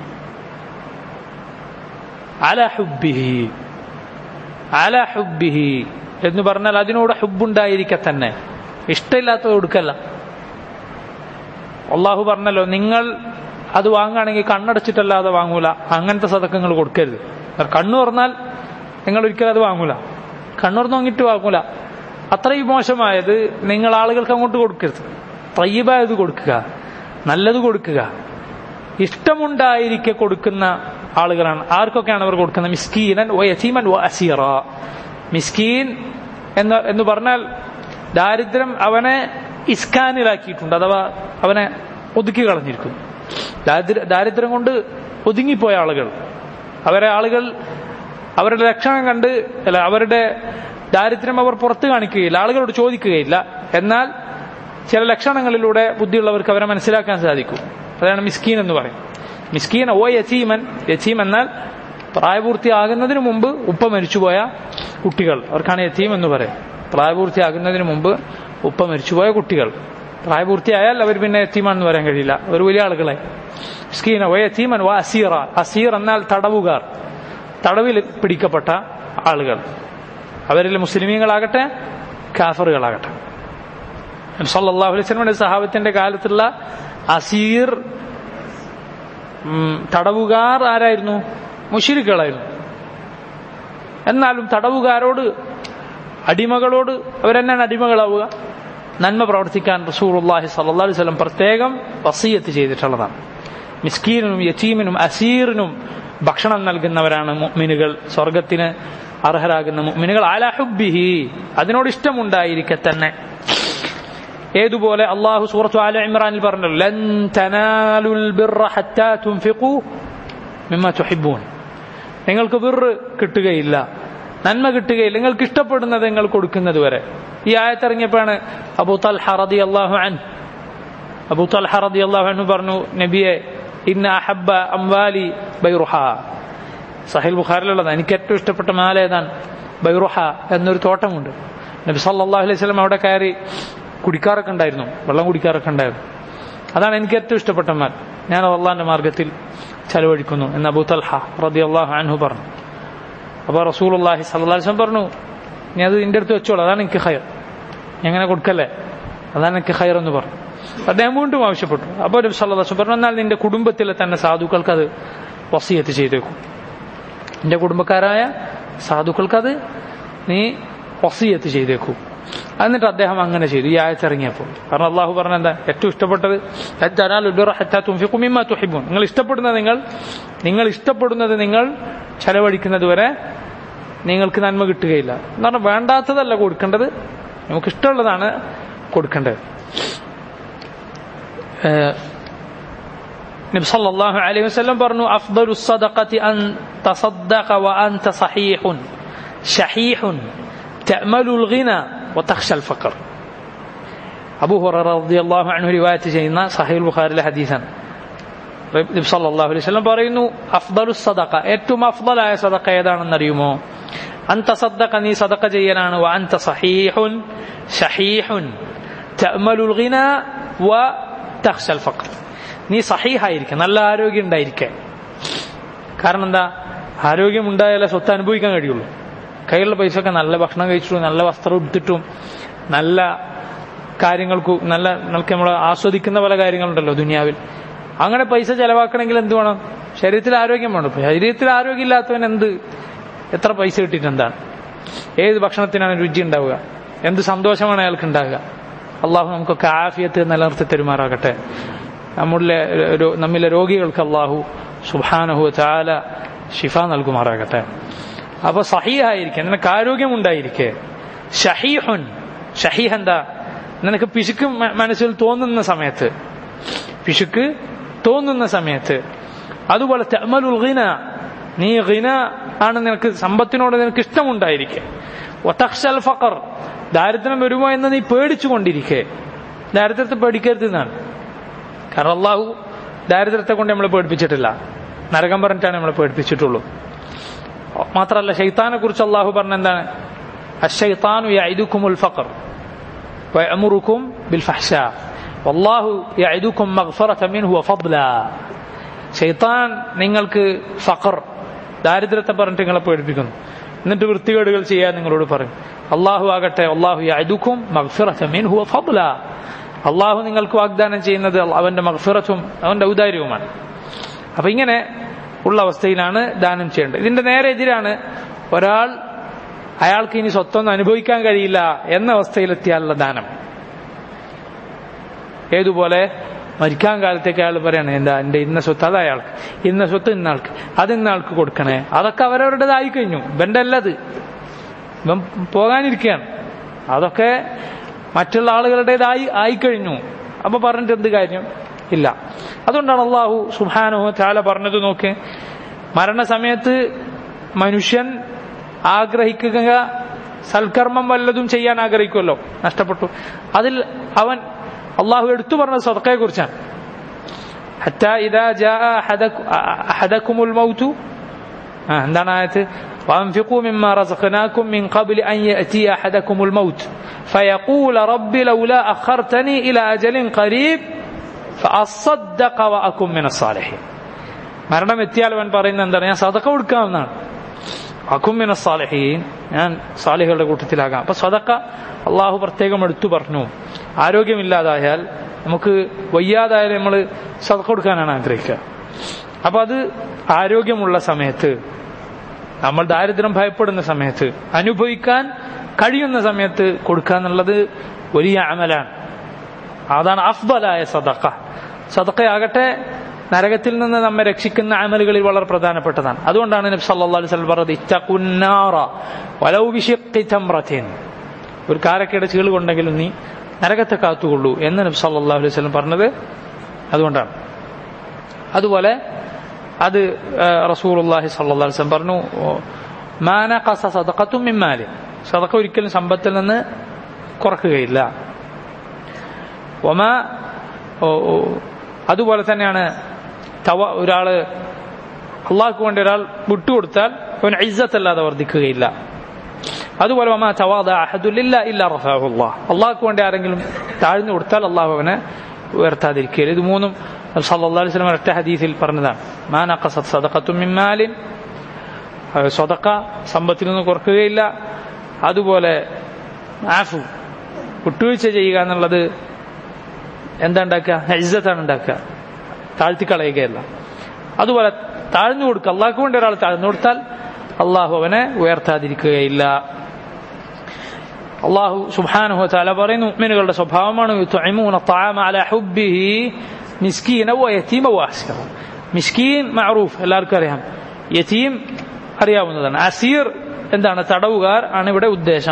على حبه على حبه എന്ന് പറഞ്ഞാൽ അതിനോട് ഹുബുണ്ടായിരിക്കെ തന്നെ ഇഷ്ടമില്ലാത്തത് കൊടുക്കല്ല അള്ളാഹു പറഞ്ഞല്ലോ നിങ്ങൾ അത് വാങ്ങുകയാണെങ്കിൽ കണ്ണടച്ചിട്ടല്ലാതെ വാങ്ങൂല അങ്ങനത്തെ സതക്കങ്ങൾ കൊടുക്കരുത് കണ്ണു തുറന്നാൽ നിങ്ങൾ ഒരിക്കലും അത് വാങ്ങൂല കണ്ണുറന്ന് വാങ്ങിയിട്ട് വാങ്ങൂല അത്രയും മോശമായത് നിങ്ങൾ ആളുകൾക്ക് അങ്ങോട്ട് കൊടുക്കരുത് തയ്യബായത് കൊടുക്കുക നല്ലത് കൊടുക്കുക ഇഷ്ടമുണ്ടായിരിക്കെ കൊടുക്കുന്ന ആളുകളാണ് ആർക്കൊക്കെയാണ് അവർ കൊടുക്കുന്നത് മിസ്കീനൻ ഓ യസീമൻ ഓ അസീറ മിസ്കീൻ എന്ന് എന്ന് പറഞ്ഞാൽ ദാരിദ്ര്യം അവനെ ഇസ്കാനിലാക്കിയിട്ടുണ്ട് അഥവാ അവനെ ഒതുക്കി കളഞ്ഞിരിക്കുന്നു ദാരിദ്ര്യം കൊണ്ട് ഒതുങ്ങിപ്പോയ ആളുകൾ അവരെ ആളുകൾ അവരുടെ ലക്ഷണം കണ്ട് അല്ല അവരുടെ ദാരിദ്ര്യം അവർ പുറത്തു കാണിക്കുകയില്ല ആളുകളോട് ചോദിക്കുകയില്ല എന്നാൽ ചില ലക്ഷണങ്ങളിലൂടെ ബുദ്ധിയുള്ളവർക്ക് അവരെ മനസ്സിലാക്കാൻ സാധിക്കും അതാണ് മിസ്കീൻ എന്ന് പറയും മിസ്കീൻ ഓ യച്ചീമൻ യച്ചീം എന്നാൽ പ്രായപൂർത്തിയാകുന്നതിന് മുമ്പ് ഉപ്പ മരിച്ചുപോയ കുട്ടികൾ അവർക്കാണ് യത്തീം എന്ന് പറയും പ്രായപൂർത്തിയാകുന്നതിന് മുമ്പ് ഉപ്പ മരിച്ചുപോയ കുട്ടികൾ പ്രായപൂർത്തിയായാൽ അവർ പിന്നെ എത്തീമാണെന്ന് പറയാൻ കഴിയില്ല ഒരു വലിയ ആളുകളെ സ്കീന വയ എത്തീമൻ വ അസീറ അസീർ എന്നാൽ തടവുകാർ തടവിൽ പിടിക്കപ്പെട്ട ആളുകൾ അവരിൽ മുസ്ലിമീങ്ങളാകട്ടെ കാഫറുകളാകട്ടെ സല്ലാഹു അലൈസ്മയുടെ സഹാബത്തിന്റെ കാലത്തുള്ള അസീർ തടവുകാർ ആരായിരുന്നു മുഷിരിക്കുകളായിരുന്നു എന്നാലും തടവുകാരോട് അടിമകളോട് അവരെന്നാണ് അടിമകളാവുക നന്മ പ്രവർത്തിക്കാൻ റസൂർ അള്ളാഹി സല്ലാ വല്ലം പ്രത്യേകം വസീയത്ത് ചെയ്തിട്ടുള്ളതാണ് മിസ്കീനും യച്ചീമിനും അസീറിനും ഭക്ഷണം നൽകുന്നവരാണ് മുഅ്മിനുകൾ സ്വർഗത്തിന് അർഹരാകുന്ന മുഅ്മിനുകൾ അലാ ഹുബ്ബിഹി അതിനോട് ഇഷ്ടമുണ്ടായിരിക്കെ തന്നെ ഏതുപോലെ അള്ളാഹു സൂറത്തു ആല ഇമ്രാനിൽ പറഞ്ഞു ലൻ തനാലുൽ ബിർറ ഹത്താ തുൻഫിഖു മിമ്മ തുഹിബ്ബൂൻ നിങ്ങൾക്ക് ബിർറ് കിട്ടുകയില്ല നന്മ കിട്ടുകയില്ല നിങ്ങൾക്ക് ഇഷ്ടപ്പെടുന്നത് നിങ്ങൾ കൊടുക്കുന്നത് വരെ ഈ ആയത്തിറങ്ങിയപ്പോഴാണ് അബൂ തൽഹ റതി അള്ളാഹു അൻ അബൂ തൽഹ റതി അള്ളാഹു അൻഹു പറഞ്ഞു നബിയെ ഇന്ന അഹബ്ബ അംവാലി ബൈറുഹ സഹിൽ ബുഖാറിലുള്ളത് എനിക്ക് ഏറ്റവും ഇഷ്ടപ്പെട്ട മാല ഏതാണ് ബൈറുഹ എന്നൊരു തോട്ടമുണ്ട് നബി സല്ലല്ലാഹു അലൈഹി വസല്ലം അവിടെ കയറി കുടിക്കാറൊക്കെ ഉണ്ടായിരുന്നു വെള്ളം കുടിക്കാറൊക്കെ ഉണ്ടായിരുന്നു അതാണ് എനിക്ക് ഏറ്റവും ഇഷ്ടപ്പെട്ട മാൽ ഞാൻ അള്ളാന്റെ മാർഗത്തിൽ ചെലവഴിക്കുന്നു എന്ന് അബൂ തൽഹ റതി അള്ളാഹു അൻഹു പറഞ്ഞു അപ്പോൾ റസൂൽ അള്ളാഹി സല്ലാസ്ലം പറഞ്ഞു നീ അത് നിന്റെ അടുത്ത് വെച്ചോളൂ അതാണ് എനിക്ക് ഹയർ എങ്ങനെ കൊടുക്കല്ലേ അതാണ് എനിക്ക് ഹയർ എന്ന് പറഞ്ഞു അദ്ദേഹം വീണ്ടും ആവശ്യപ്പെട്ടു അപ്പോൾ നബി സല്ലാസ് പറഞ്ഞു എന്നാൽ നിന്റെ കുടുംബത്തിലെ തന്നെ സാധുക്കൾക്ക് അത് വസീയത്ത് ചെയ്തേക്കും നിന്റെ കുടുംബക്കാരായ സാധുക്കൾക്കത് നീ വസീയത്ത് ചെയ്തേക്കൂ എന്നിട്ട് അദ്ദേഹം അങ്ങനെ ചെയ്തു ഈ ആയത്തിറങ്ങിയപ്പോൾ കാരണം അള്ളാഹു പറഞ്ഞ എന്താ ഏറ്റവും ഇഷ്ടപ്പെട്ടത് നിങ്ങൾ ഇഷ്ടപ്പെടുന്നത് നിങ്ങൾ നിങ്ങൾ ഇഷ്ടപ്പെടുന്നത് നിങ്ങൾ ചെലവഴിക്കുന്നത് വരെ നിങ്ങൾക്ക് നന്മ കിട്ടുകയില്ല എന്ന് പറഞ്ഞാൽ വേണ്ടാത്തതല്ല കൊടുക്കേണ്ടത് നമുക്ക് ഇഷ്ടമുള്ളതാണ് കൊടുക്കേണ്ടത് നബി സല്ലല്ലാഹു അലൈഹി വസല്ലം പറഞ്ഞു അഫ്ദലു സദഖത്തി അൻ തസദ്ദഖ വ അൻത സഹീഹുൻ ഷഹീഹുൻ തഅമലുൽ ഗിന وتخشى الفقر അബൂ ഹുറൈറ റളിയല്ലാഹു അൻഹു റിവായത്ത് ചെയ്യുന്ന സഹീഹുൽ ബുഖാരിയിലെ ഹദീസാണ് നബി സല്ലല്ലാഹു അലൈഹി വസല്ലം പറയുന്നു അഫ്ദലു സദഖ ഏറ്റവും അഫ്ദലായ സദഖ ഏതാണെന്ന് അറിയുമോ അൻത സദ്ദഖ നീ സദഖ ചെയ്യാനാണ് വ അൻത സഹീഹുൻ ഷഹീഹുൻ തഅമലുൽ ഗിന വ തഖ്ശൽ ഫഖർ നീ സഹീഹായിരിക്കെ നല്ല ആരോഗ്യം ഉണ്ടായിരിക്കെ കാരണം എന്താ ആരോഗ്യം ഉണ്ടായാലേ സ്വത്ത് അനുഭവിക്കാൻ കഴിയുള്ളൂ കയ്യിലുള്ള പൈസ ഒക്കെ നല്ല ഭക്ഷണം കഴിച്ചിട്ടും നല്ല വസ്ത്രം എടുത്തിട്ടും നല്ല കാര്യങ്ങൾക്ക് നല്ല നമുക്ക് നമ്മൾ ആസ്വദിക്കുന്ന പല കാര്യങ്ങളുണ്ടല്ലോ ദുനിയാവിൽ അങ്ങനെ പൈസ ചെലവാക്കണമെങ്കിൽ എന്ത് വേണം ശരീരത്തിൽ ആരോഗ്യം വേണം ശരീരത്തിൽ ആരോഗ്യം ഇല്ലാത്തവൻ എന്ത് എത്ര പൈസ കിട്ടിയിട്ട് എന്താണ് ഏത് ഭക്ഷണത്തിനാണ് രുചി ഉണ്ടാവുക എന്ത് സന്തോഷമാണ് അയാൾക്ക് ഉണ്ടാവുക അള്ളാഹു നമുക്കൊക്കെ ആഫിയത്ത് നിലനിർത്തി തരുമാറാകട്ടെ നമ്മളിലെ നമ്മിലെ രോഗികൾക്ക് അള്ളാഹു സുബാനഹു ചാല ഷിഫ നൽകുമാറാകട്ടെ അപ്പൊ സഹീഹായിരിക്കെ നിനക്ക് ആരോഗ്യമുണ്ടായിരിക്കെ ഷഹീഹുൻ ഷഹീഹ് എന്താ നിനക്ക് പിശുക്ക് മനസ്സിൽ തോന്നുന്ന സമയത്ത് പിശുക്ക് തോന്നുന്ന സമയത്ത് അതുപോലെ തമലുൽ ഗിന നീ ഗിന ആണ് നിനക്ക് സമ്പത്തിനോട് നിനക്ക് ഇഷ്ടമുണ്ടായിരിക്കെ ഒതക്ഷൽ ഫഖർ ദാരിദ്ര്യം വരുമോ എന്ന് നീ പേടിച്ചുകൊണ്ടിരിക്കെ ദാരിദ്ര്യത്തെ പേടിക്കരുത് എന്നാണ് കാരണം അള്ളാഹു ദാരിദ്ര്യത്തെ കൊണ്ട് നമ്മളെ പേടിപ്പിച്ചിട്ടില്ല നരകം പറഞ്ഞിട്ടാണ് നമ്മളെ പേടിപ്പിച്ചിട്ടുള്ളൂ മാത്രമല്ല ഷെയ്ത്താനെ കുറിച്ച് അള്ളാഹു പറഞ്ഞ എന്താണ് അഷൈത്താനു യഅദുക്കുമുൽ ഫഖർ വയഅമുറുക്കും ബിൽ ഫഹ്ശ വല്ലാഹു യഅദുക്കും മഗ്ഫറത മിൻഹു വഫദ്ല ഷെയ്ത്താൻ നിങ്ങൾക്ക് ഫഖർ ദാരിദ്ര്യത്തെ പറഞ്ഞിട്ട് നിങ്ങളെ പേടിപ്പിക്കുന്നു എന്നിട്ട് വൃത്തികേടുകൾ ചെയ്യാൻ നിങ്ങളോട് പറയും അള്ളാഹു ആകട്ടെ അള്ളാഹു യഅദുക്കും മഗ്ഫിറത മിൻഹു വഫദ്ല അള്ളാഹു നിങ്ങൾക്ക് വാഗ്ദാനം ചെയ്യുന്നത് അവന്റെ മഗ്ഫിറത്തും അവന്റെ ഔദാര്യവുമാണ് അപ്പൊ ഇങ്ങനെ ഉള്ള അവസ്ഥയിലാണ് ദാനം ചെയ്യേണ്ടത് ഇതിന്റെ നേരെ എതിരാണ് ഒരാൾ അയാൾക്ക് ഇനി സ്വത്തൊന്നും അനുഭവിക്കാൻ കഴിയില്ല എന്ന അവസ്ഥയിലെത്തിയാലുള്ള ദാനം ഏതുപോലെ മരിക്കാൻ കാലത്തേക്ക് അയാൾ പറയണേ എന്താ എന്റെ ഇന്ന സ്വത്ത് അത് അയാൾക്ക് ഇന്ന സ്വത്ത് ഇന്ന ആൾക്ക് അത് ഇന്ന ആൾക്ക് കൊടുക്കണേ അതൊക്കെ അവരവരുടേതായി കഴിഞ്ഞു ഇവന്റെ അല്ലത് ഇവൻ പോകാനിരിക്കുകയാണ് അതൊക്കെ മറ്റുള്ള ആളുകളുടേതായി ആയിക്കഴിഞ്ഞു അപ്പൊ പറഞ്ഞിട്ട് എന്ത് കാര്യം ഇല്ല അതുകൊണ്ടാണ് അള്ളാഹു സുഹാനുഹു ചാല പറഞ്ഞത് നോക്ക് മരണസമയത്ത് മനുഷ്യൻ ആഗ്രഹിക്കുക സൽക്കർമ്മം വല്ലതും ചെയ്യാൻ ആഗ്രഹിക്കുമല്ലോ നഷ്ടപ്പെട്ടു അതിൽ അവൻ അള്ളാഹു എടുത്തു പറഞ്ഞത് സദക്കയെ കുറിച്ചാണ് حتى إذا جاء أحدكم الموت എന്താണ് ആയത്ത് وأنفقوا مما رزقناكم من قبل أن يأتي أحدكم الموت فيقول رب لولا أخرتني إلى أجل قريب فأصدق وأكن من الصالحين മരണം എത്തിയാൽ അവൻ പറയുന്നത് എന്താണ് ഞാൻ സതക്ക കൊടുക്കാവുന്നതാണ് അക്കുമിന സാലഹീൻ ഞാൻ സാലിഹുകളുടെ കൂട്ടത്തിലാകാം അപ്പൊ സതക്ക അള്ളാഹു പ്രത്യേകം എടുത്തു പറഞ്ഞു ആരോഗ്യമില്ലാതായാൽ നമുക്ക് വയ്യാതായാലും നമ്മൾ സതക്ക കൊടുക്കാനാണ് ആഗ്രഹിക്കുക അപ്പൊ അത് ആരോഗ്യമുള്ള സമയത്ത് നമ്മൾ ദാരിദ്ര്യം ഭയപ്പെടുന്ന സമയത്ത് അനുഭവിക്കാൻ കഴിയുന്ന സമയത്ത് കൊടുക്കുക എന്നുള്ളത് വലിയ അമലാണ് അതാണ് അഫ്ബലായ സദക്ക സദക്കയാകട്ടെ നരകത്തിൽ നിന്ന് നമ്മെ രക്ഷിക്കുന്ന അമലുകളിൽ വളരെ പ്രധാനപ്പെട്ടതാണ് അതുകൊണ്ടാണ് നബി സല്ലല്ലാഹു അലൈഹി വസല്ലം പറഞ്ഞത് ഇത്തഖുന്നാറ വലൗ ബിശിഖ്ഖി തംറത്തിൻ ഒരു കാരക്കയുടെ ചീള് കൊണ്ടെങ്കിലും നീ നരകത്തെ കാത്തുകൊള്ളൂ എന്ന് നബി സല്ലല്ലാഹു അലൈഹി വസല്ലം പറഞ്ഞത് അതുകൊണ്ടാണ് അതുപോലെ അത് റസൂലുള്ളാഹി സല്ലല്ലാഹു അലൈഹി വസല്ലം പറഞ്ഞു മാന ഖസ സദഖത്തും മിൻ മാലി സദഖ ഒരിക്കലും സമ്പത്തിൽ നിന്ന് കുറക്കുകയില്ല ഒമ അതുപോലെ തന്നെയാണ് തവ ഒരാള് അള്ളാഹ്ക്ക് വേണ്ടി ഒരാൾ വിട്ടുകൊടുത്താൽ അവൻ ഇജ്ജത്തല്ലാതെ വർദ്ധിക്കുകയില്ല അതുപോലെ ഒമ തവാദ അഹദുല്ല ഇല്ല റഫാഹുല്ലാ അള്ളാഹ്ക്ക് വേണ്ടി ആരെങ്കിലും താഴ്ന്നു കൊടുത്താൽ അള്ളാഹു അവനെ ഉയർത്താതിരിക്കുകയില്ല ഇത് മൂന്നും സല്ലല്ലാഹു അലൈഹി വസല്ലം ഒറ്റ ഹദീസിൽ പറഞ്ഞതാണ് മാ നഖസത് സദഖത്തും മിൻ മാലിൻ സ്വതക്ക സമ്പത്തിൽ നിന്ന് കുറക്കുകയില്ല അതുപോലെ ആഫു വിട്ടുവീഴ്ച ചെയ്യുക എന്നുള്ളത് എന്താ ഉണ്ടാക്കുക ഇജ്ജത്താണ് ഉണ്ടാക്കുക താഴ്ത്തി കളയുകയല്ല അതുപോലെ താഴ്ന്നു കൊടുക്കുക അള്ളാഹ്ക്ക് വേണ്ടി ഒരാൾ താഴ്ന്നു കൊടുത്താൽ അള്ളാഹു അവനെ ഉയർത്താതിരിക്കുകയില്ല അള്ളാഹു സുബാനുഹു താല പറയുന്നു മുഅ്മിനുകളുടെ സ്വഭാവമാണ് യുത്ഇമൂന الطعام على حبه മിസ്കീന വയതീമ വാസിറ മിസ്കീൻ മഅറൂഫ് എല്ലാവർക്കും അറിയാം യതീം അറിയാവുന്നതാണ് അസീർ എന്താണ് തടവുകാർ ആണ് ഇവിടെ ഉദ്ദേശം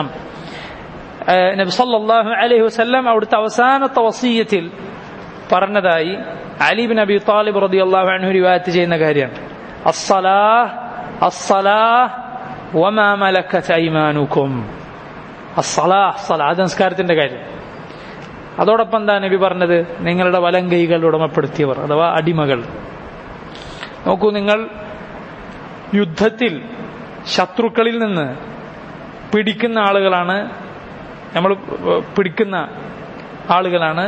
നബി സല്ലല്ലാഹു അലൈഹി വസല്ലം അവിടുത്തെ അവസാനത്തെ വസീയത്തിൽ പറഞ്ഞതായി അലി ബിൻ അബി താലിബ് റളിയല്ലാഹു അൻഹു റിവായത്ത് ചെയ്യുന്ന കാര്യമാണ് അസ്സലാഹ് അസ്സലാഹ് വമാ മലക്കത് ഐമാനുക്കും അസ്സലാഹ് സലാഹ് സംസ്കാരത്തിന്റെ കാര്യം അതോടൊപ്പം എന്താ നബി പറഞ്ഞത് നിങ്ങളുടെ വലം കൈകൾ ഉടമപ്പെടുത്തിയവർ അഥവാ അടിമകൾ നോക്കൂ നിങ്ങൾ യുദ്ധത്തിൽ ശത്രുക്കളിൽ നിന്ന് പിടിക്കുന്ന ആളുകളാണ് നമ്മൾ പിടിക്കുന്ന ആളുകളാണ്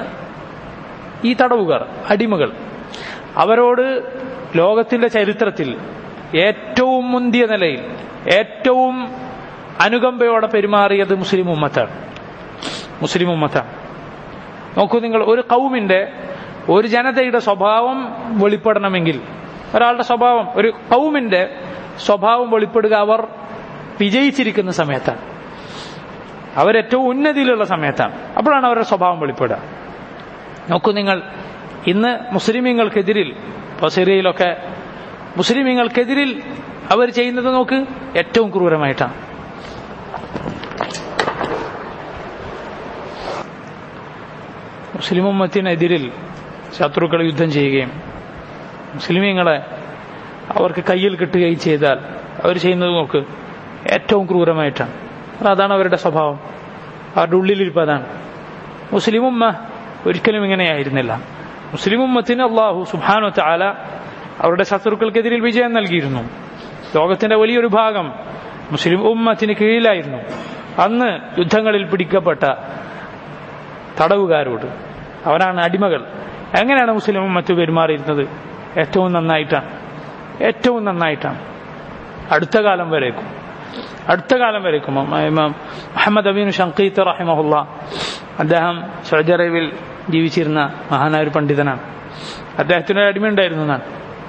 ഈ തടവുകാർ അടിമകൾ അവരോട് ലോകത്തിന്റെ ചരിത്രത്തിൽ ഏറ്റവും മുന്തിയ നിലയിൽ ഏറ്റവും അനുകമ്പയോടെ പെരുമാറിയത് മുസ്ലിം ഉമ്മത്താണ് മുസ്ലിം ഉമ്മത്താണ് നോക്കൂ നിങ്ങൾ ഒരു കൗമിന്റെ ഒരു ജനതയുടെ സ്വഭാവം വെളിപ്പെടണമെങ്കിൽ ഒരാളുടെ സ്വഭാവം ഒരു കൗമിന്റെ സ്വഭാവം വെളിപ്പെടുക അവർ വിജയിച്ചിരിക്കുന്ന സമയത്താണ് അവരേറ്റവും ഉന്നതിയിലുള്ള സമയത്താണ് അപ്പോഴാണ് അവരുടെ സ്വഭാവം വെളിപ്പെടുക നോക്കൂ നിങ്ങൾ ഇന്ന് മുസ്ലിമീങ്ങൾക്കെതിരിൽ ഇപ്പോൾ സിറിയയിലൊക്കെ മുസ്ലിമീങ്ങൾക്കെതിരിൽ അവർ ചെയ്യുന്നത് നോക്ക് ഏറ്റവും ക്രൂരമായിട്ടാണ് മുസ്ലിം ഉമ്മത്തിനെതിരിൽ ശത്രുക്കൾ യുദ്ധം ചെയ്യുകയും മുസ്ലിമീങ്ങളെ അവർക്ക് കയ്യിൽ കിട്ടുകയും ചെയ്താൽ അവർ ചെയ്യുന്നത് നോക്ക് ഏറ്റവും ക്രൂരമായിട്ടാണ് അതാണ് അവരുടെ സ്വഭാവം അവരുടെ ഉള്ളിലിരിപ്പ് അതാണ് മുസ്ലിം ഉമ്മ ഒരിക്കലും ഇങ്ങനെയായിരുന്നില്ല മുസ്ലിം ഉമ്മത്തിന് അള്ളാഹു സുബാനു താല അവരുടെ ശത്രുക്കൾക്കെതിരിൽ വിജയം നൽകിയിരുന്നു ലോകത്തിന്റെ വലിയൊരു ഭാഗം മുസ്ലിം ഉമ്മത്തിന് കീഴിലായിരുന്നു അന്ന് യുദ്ധങ്ങളിൽ പിടിക്കപ്പെട്ട തടവുകാരോട് അവരാണ് അടിമകൾ എങ്ങനെയാണ് മുസ്ലിം ഉമ്മത്ത് പെരുമാറിയിരുന്നത് ഏറ്റവും നന്നായിട്ടാണ് ഏറ്റവും നന്നായിട്ടാണ് അടുത്ത കാലം വരേക്കും അടുത്ത കാലം വരേക്കും ഇമാം മുഹമ്മദ് അബീൻ ഷങ്കീത്ത് റഹിമഹുല്ല അദ്ദേഹം സൗദി അറേബ്യയിൽ ജീവിച്ചിരുന്ന മഹാനായ ഒരു പണ്ഡിതനാണ് അദ്ദേഹത്തിന് ഒരു അടിമയുണ്ടായിരുന്നു എന്നാണ്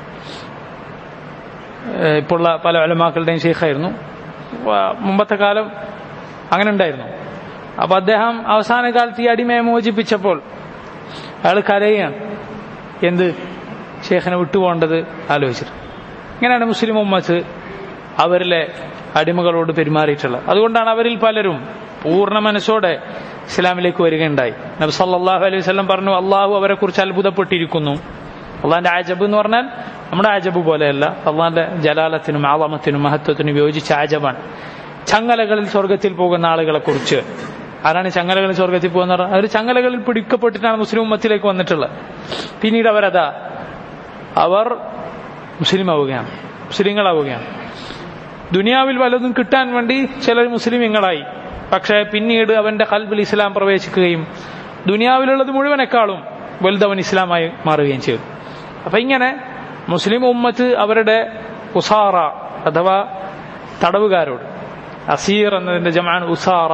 ഇപ്പോഴുള്ള പല അലമാക്കളുടെയും ഷെയ്ഖായിരുന്നു മുമ്പത്തെ കാലം അങ്ങനെ ഉണ്ടായിരുന്നു അപ്പൊ അദ്ദേഹം അവസാന കാലത്ത് ഈ അടിമയെ മോചിപ്പിച്ചപ്പോൾ അയാൾ കരയാണ് എന്ത് ഷേഖിനെ വിട്ടുപോകേണ്ടത് ആലോചിച്ചിട്ട് ഇങ്ങനെയാണ് മുസ്ലിം ഉമ്മത്ത് അവരിലെ അടിമകളോട് പെരുമാറിയിട്ടുള്ളത് അതുകൊണ്ടാണ് അവരിൽ പലരും പൂർണ്ണ മനസ്സോടെ ഇസ്ലാമിലേക്ക് വരികയുണ്ടായി നബി സല്ലല്ലാഹു അലൈഹി വസല്ലം പറഞ്ഞു അള്ളാഹു അവരെ കുറിച്ച് അത്ഭുതപ്പെട്ടിരിക്കുന്നു അള്ളാന്റെ ആജബ് എന്ന് പറഞ്ഞാൽ നമ്മുടെ ആജബ് പോലെയല്ല അള്ളാന്റെ ജലാലത്തിനും ആളമത്തിനും മഹത്വത്തിനും യോജിച്ച ആജബാണ് ചങ്ങലകളിൽ സ്വർഗത്തിൽ പോകുന്ന ആളുകളെ കുറിച്ച് ആരാണ് ചങ്ങലകളിൽ സ്വർഗത്തിൽ പോകുന്ന അവർ ചങ്ങലകളിൽ പിടിക്കപ്പെട്ടിട്ടാണ് മുസ്ലിം ഉമ്മത്തിലേക്ക് വന്നിട്ടുള്ളത് പിന്നീട് അവരതാ അവർ മുസ്ലിം ആവുകയാണ് മുസ്ലിങ്ങളാവുകയാണ് ദുനിയാവിൽ വല്ലതും കിട്ടാൻ വേണ്ടി ചിലർ മുസ്ലിമീങ്ങളായി പക്ഷേ പിന്നീട് അവന്റെ കൽബിൽ ഇസ്ലാം പ്രവേശിക്കുകയും ദുനിയാവിലുള്ളത് മുഴുവനേക്കാളും വലുതവൻ ഇസ്ലാമായി മാറുകയും ചെയ്തു അപ്പൊ ഇങ്ങനെ മുസ്ലിം ഉമ്മത്ത് അവരുടെ ഉസാറ അഥവാ തടവുകാരോട് അസീർ എന്നതിന്റെ ജമാൻ ഉസാറ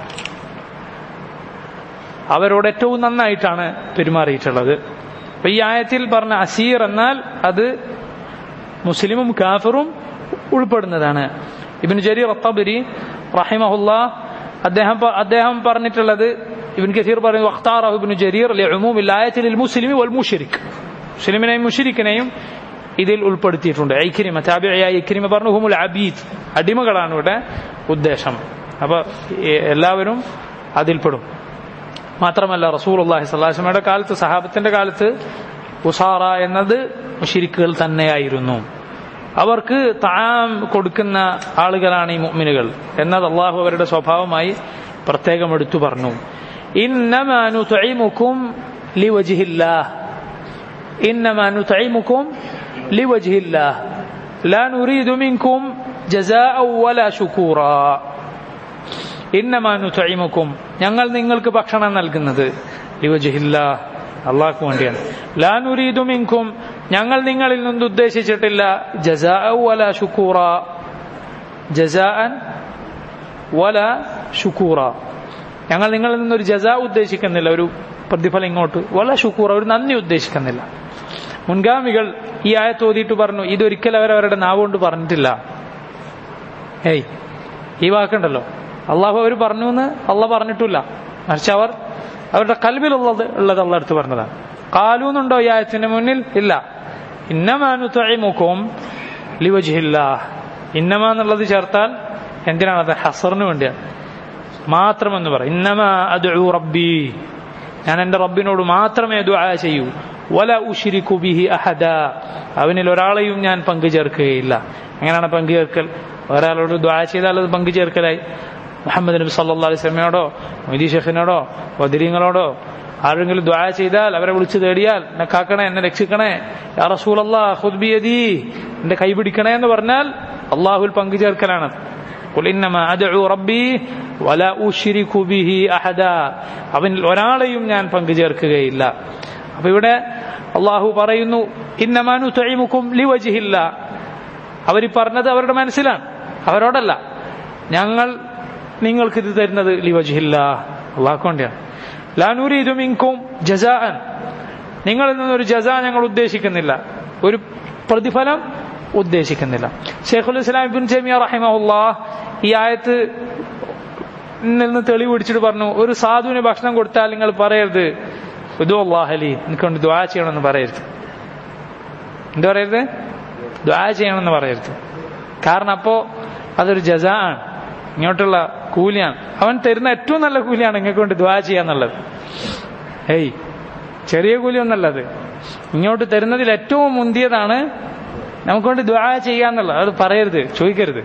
അവരോട് ഏറ്റവും നന്നായിട്ടാണ് പെരുമാറിയിട്ടുള്ളത് അപ്പൊ ഈ ആയത്തിൽ പറഞ്ഞ അസീർ എന്നാൽ അത് മുസ്ലിമും കാഫറും ഉൾപ്പെടുന്നതാണ് ഇബിൻ ജരീർ അത്തബരി റഹിമഹുല്ല അദ്ദേഹം അദ്ദേഹം പറഞ്ഞിട്ടുള്ളത് ഇബിൻ കസീർ പറയുന്നു വഖ്താറഹു ഇബ്നു ജരീർ ലിഉമൂമിൽ ആയത്തിൽ മുസ്ലിമി വൽ മുശ്രിക് മുസ്ലിമിനെയും മുഷിരിക്കിനെയും ഇതിൽ ഉൾപ്പെടുത്തിയിട്ടുണ്ട് ഐക്രിമ താബിയായ ഐക്രിമ പറഞ്ഞു ഹുമുൽ അബീദ് അടിമകളാണ് ഇവിടെ ഉദ്ദേശം അപ്പൊ എ- എല്ലാവരും അതിൽപ്പെടും മാത്രമല്ല റസൂൽ അള്ളാഹി സ്വലാസ്മയുടെ കാലത്ത് സഹാബത്തിന്റെ കാലത്ത് ഉസാറ എന്നത് മുഷിരിക്കുകൾ തന്നെയായിരുന്നു അവർക്ക് താം കൊടുക്കുന്ന ആളുകളാണ് ഈ മുഅ്മിനുകൾ എന്നത് അള്ളാഹു അവരുടെ സ്വഭാവമായി പ്രത്യേകം എടുത്തു പറഞ്ഞു ഇന്നമാ നുത്ഇമുക്കും ലിവജ്ഹില്ലാഹ് إنما نطعمكم لوجه الله لا نريد منكم جزاء ولا شكورا إنما نطعمكم ഞങ്ങൾ നിങ്ങൾക്ക് ഭക്ഷണം നൽകുന്നത് ലിവജിഹില്ല അള്ളാഹ്ക്ക് വേണ്ടിയാണ് ലാ നുരീദു മിൻകും ഞങ്ങൾ നിങ്ങളിൽ നിന്ന് ഉദ്ദേശിച്ചിട്ടില്ല ജസാ വല ഷുക്കൂറ ജസാഅൻ വല ഷുക്കൂറ ഞങ്ങൾ നിങ്ങളിൽ നിന്നൊരു ജസാ ഉദ്ദേശിക്കുന്നില്ല ഒരു പ്രതിഫലം ഇങ്ങോട്ട് വല ഷുക്കൂറ ഒരു നന്ദി ഉദ്ദേശിക്കുന്നില്ല മുൻഗാമികൾ ഈ ആയത്ത് ഓതിയിട്ട് പറഞ്ഞു ഇതൊരിക്കലും അവരവരുടെ നാവ് കൊണ്ട് പറഞ്ഞിട്ടില്ല ഏയ് ഈ വാക്കുണ്ടല്ലോ അള്ളാഹു അവർ പറഞ്ഞു എന്ന് അള്ള പറഞ്ഞിട്ടില്ല മറിച്ച് അവർ അവരുടെ കൽവിലുള്ളത് ഉള്ളത് അള്ള അടുത്ത് പറഞ്ഞതാണ് കാലൂന്നുണ്ടോ ഈ ആയത്തിന്റെ മുന്നിൽ ഇല്ല ഇന്നമാനു തൊഴിമുക്കും ലിവജില്ല ഇന്നമ എന്നുള്ളത് ചേർത്താൽ എന്തിനാണ് അത് ഹസറിന് വേണ്ടിയാണ് മാത്രമെന്ന് പറ ഇന്നമ അദ്ഉ റബ്ബി ഞാൻ എൻ്റെ റബ്ബിനോട് മാത്രമേ ദുആ ചെയ്യൂ വല ഉഷിരിക്കു ബിഹി അഹദ അവനിൽ ഒരാളെയും ഞാൻ പങ്കു ചേർക്കുകയില്ല എങ്ങനെയാണ് പങ്കു ചേർക്കൽ ഒരാളോട് ദുആ ചെയ്താൽ അത് പങ്കു ചേർക്കലായി മുഹമ്മദ് നബി സല്ലല്ലാഹു അലൈഹി വസല്ലമയോടോ മൊയ്തി ഷെഖിനോടോ വദിരീങ്ങളോടോ ആരെങ്കിലും ദ്വാ ചെയ്താൽ അവരെ വിളിച്ചു തേടിയാൽ എന്നെ കാക്കണേ എന്നെ രക്ഷിക്കണേ യാ റസൂലല്ലാ ഖുദ് ബിയദി എന്റെ കൈ പിടിക്കണേ എന്ന് പറഞ്ഞാൽ അള്ളാഹുൽ പങ്കു ചേർക്കലാണ് قل إنما أدعو ربي ولا أشرك به أحدا അവനിൽ ഒരാളെയും ഞാൻ പങ്കു ചേർക്കുകയില്ല അപ്പൊ ഇവിടെ അള്ളാഹു പറയുന്നു ഇന്നമാനു തൊഴിമുക്കും ലിവജിഹില്ല അവർ പറഞ്ഞത് അവരുടെ മനസ്സിലാണ് അവരോടല്ല ഞങ്ങൾ നിങ്ങൾക്ക് ഇത് തരുന്നത് ലിവജിഹില്ല അള്ളാഹു കൊണ്ടാണ് ലാനൂരിദു മിൻകും ജസാഅൻ നിങ്ങളിൽ നിന്നൊരു ജസാ ഞങ്ങൾ ഉദ്ദേശിക്കുന്നില്ല ഒരു പ്രതിഫലം ഉദ്ദേശിക്കുന്നില്ല ഷെയ്ഖുൽ ഇസ്ലാം ഇബിൻ ജമിയ റഹിമഹുല്ലാ ഈ ആയത്ത് നിന്ന് തെളിവ് പിടിച്ചിട്ട് പറഞ്ഞു ഒരു സാധുവിന് ഭക്ഷണം കൊടുത്താൽ നിങ്ങൾ പറയരുത് ഇതു അള്ളാഹലി എനിക്കൊണ്ട് ദ്വാ ചെയ്യണമെന്ന് പറയരുത് എന്താ പറയരുത് ദ്വാ ചെയ്യണമെന്ന് പറയരുത് കാരണം അപ്പോ അതൊരു ജസാ ആണ് ഇങ്ങോട്ടുള്ള കൂലിയാണ് അവൻ തരുന്ന ഏറ്റവും നല്ല കൂലിയാണ് നിങ്ങൾക്ക് കൊണ്ട് ദ്വാ ചെയ്യാന്നുള്ളത് ഏയ് ചെറിയ കൂലിയൊന്നല്ലത് ഇങ്ങോട്ട് തരുന്നതിൽ ഏറ്റവും മുന്തിയതാണ് നമുക്കൊണ്ട് ദ്വാ ചെയ്യാന്നുള്ളത് അത് പറയരുത് ചോദിക്കരുത്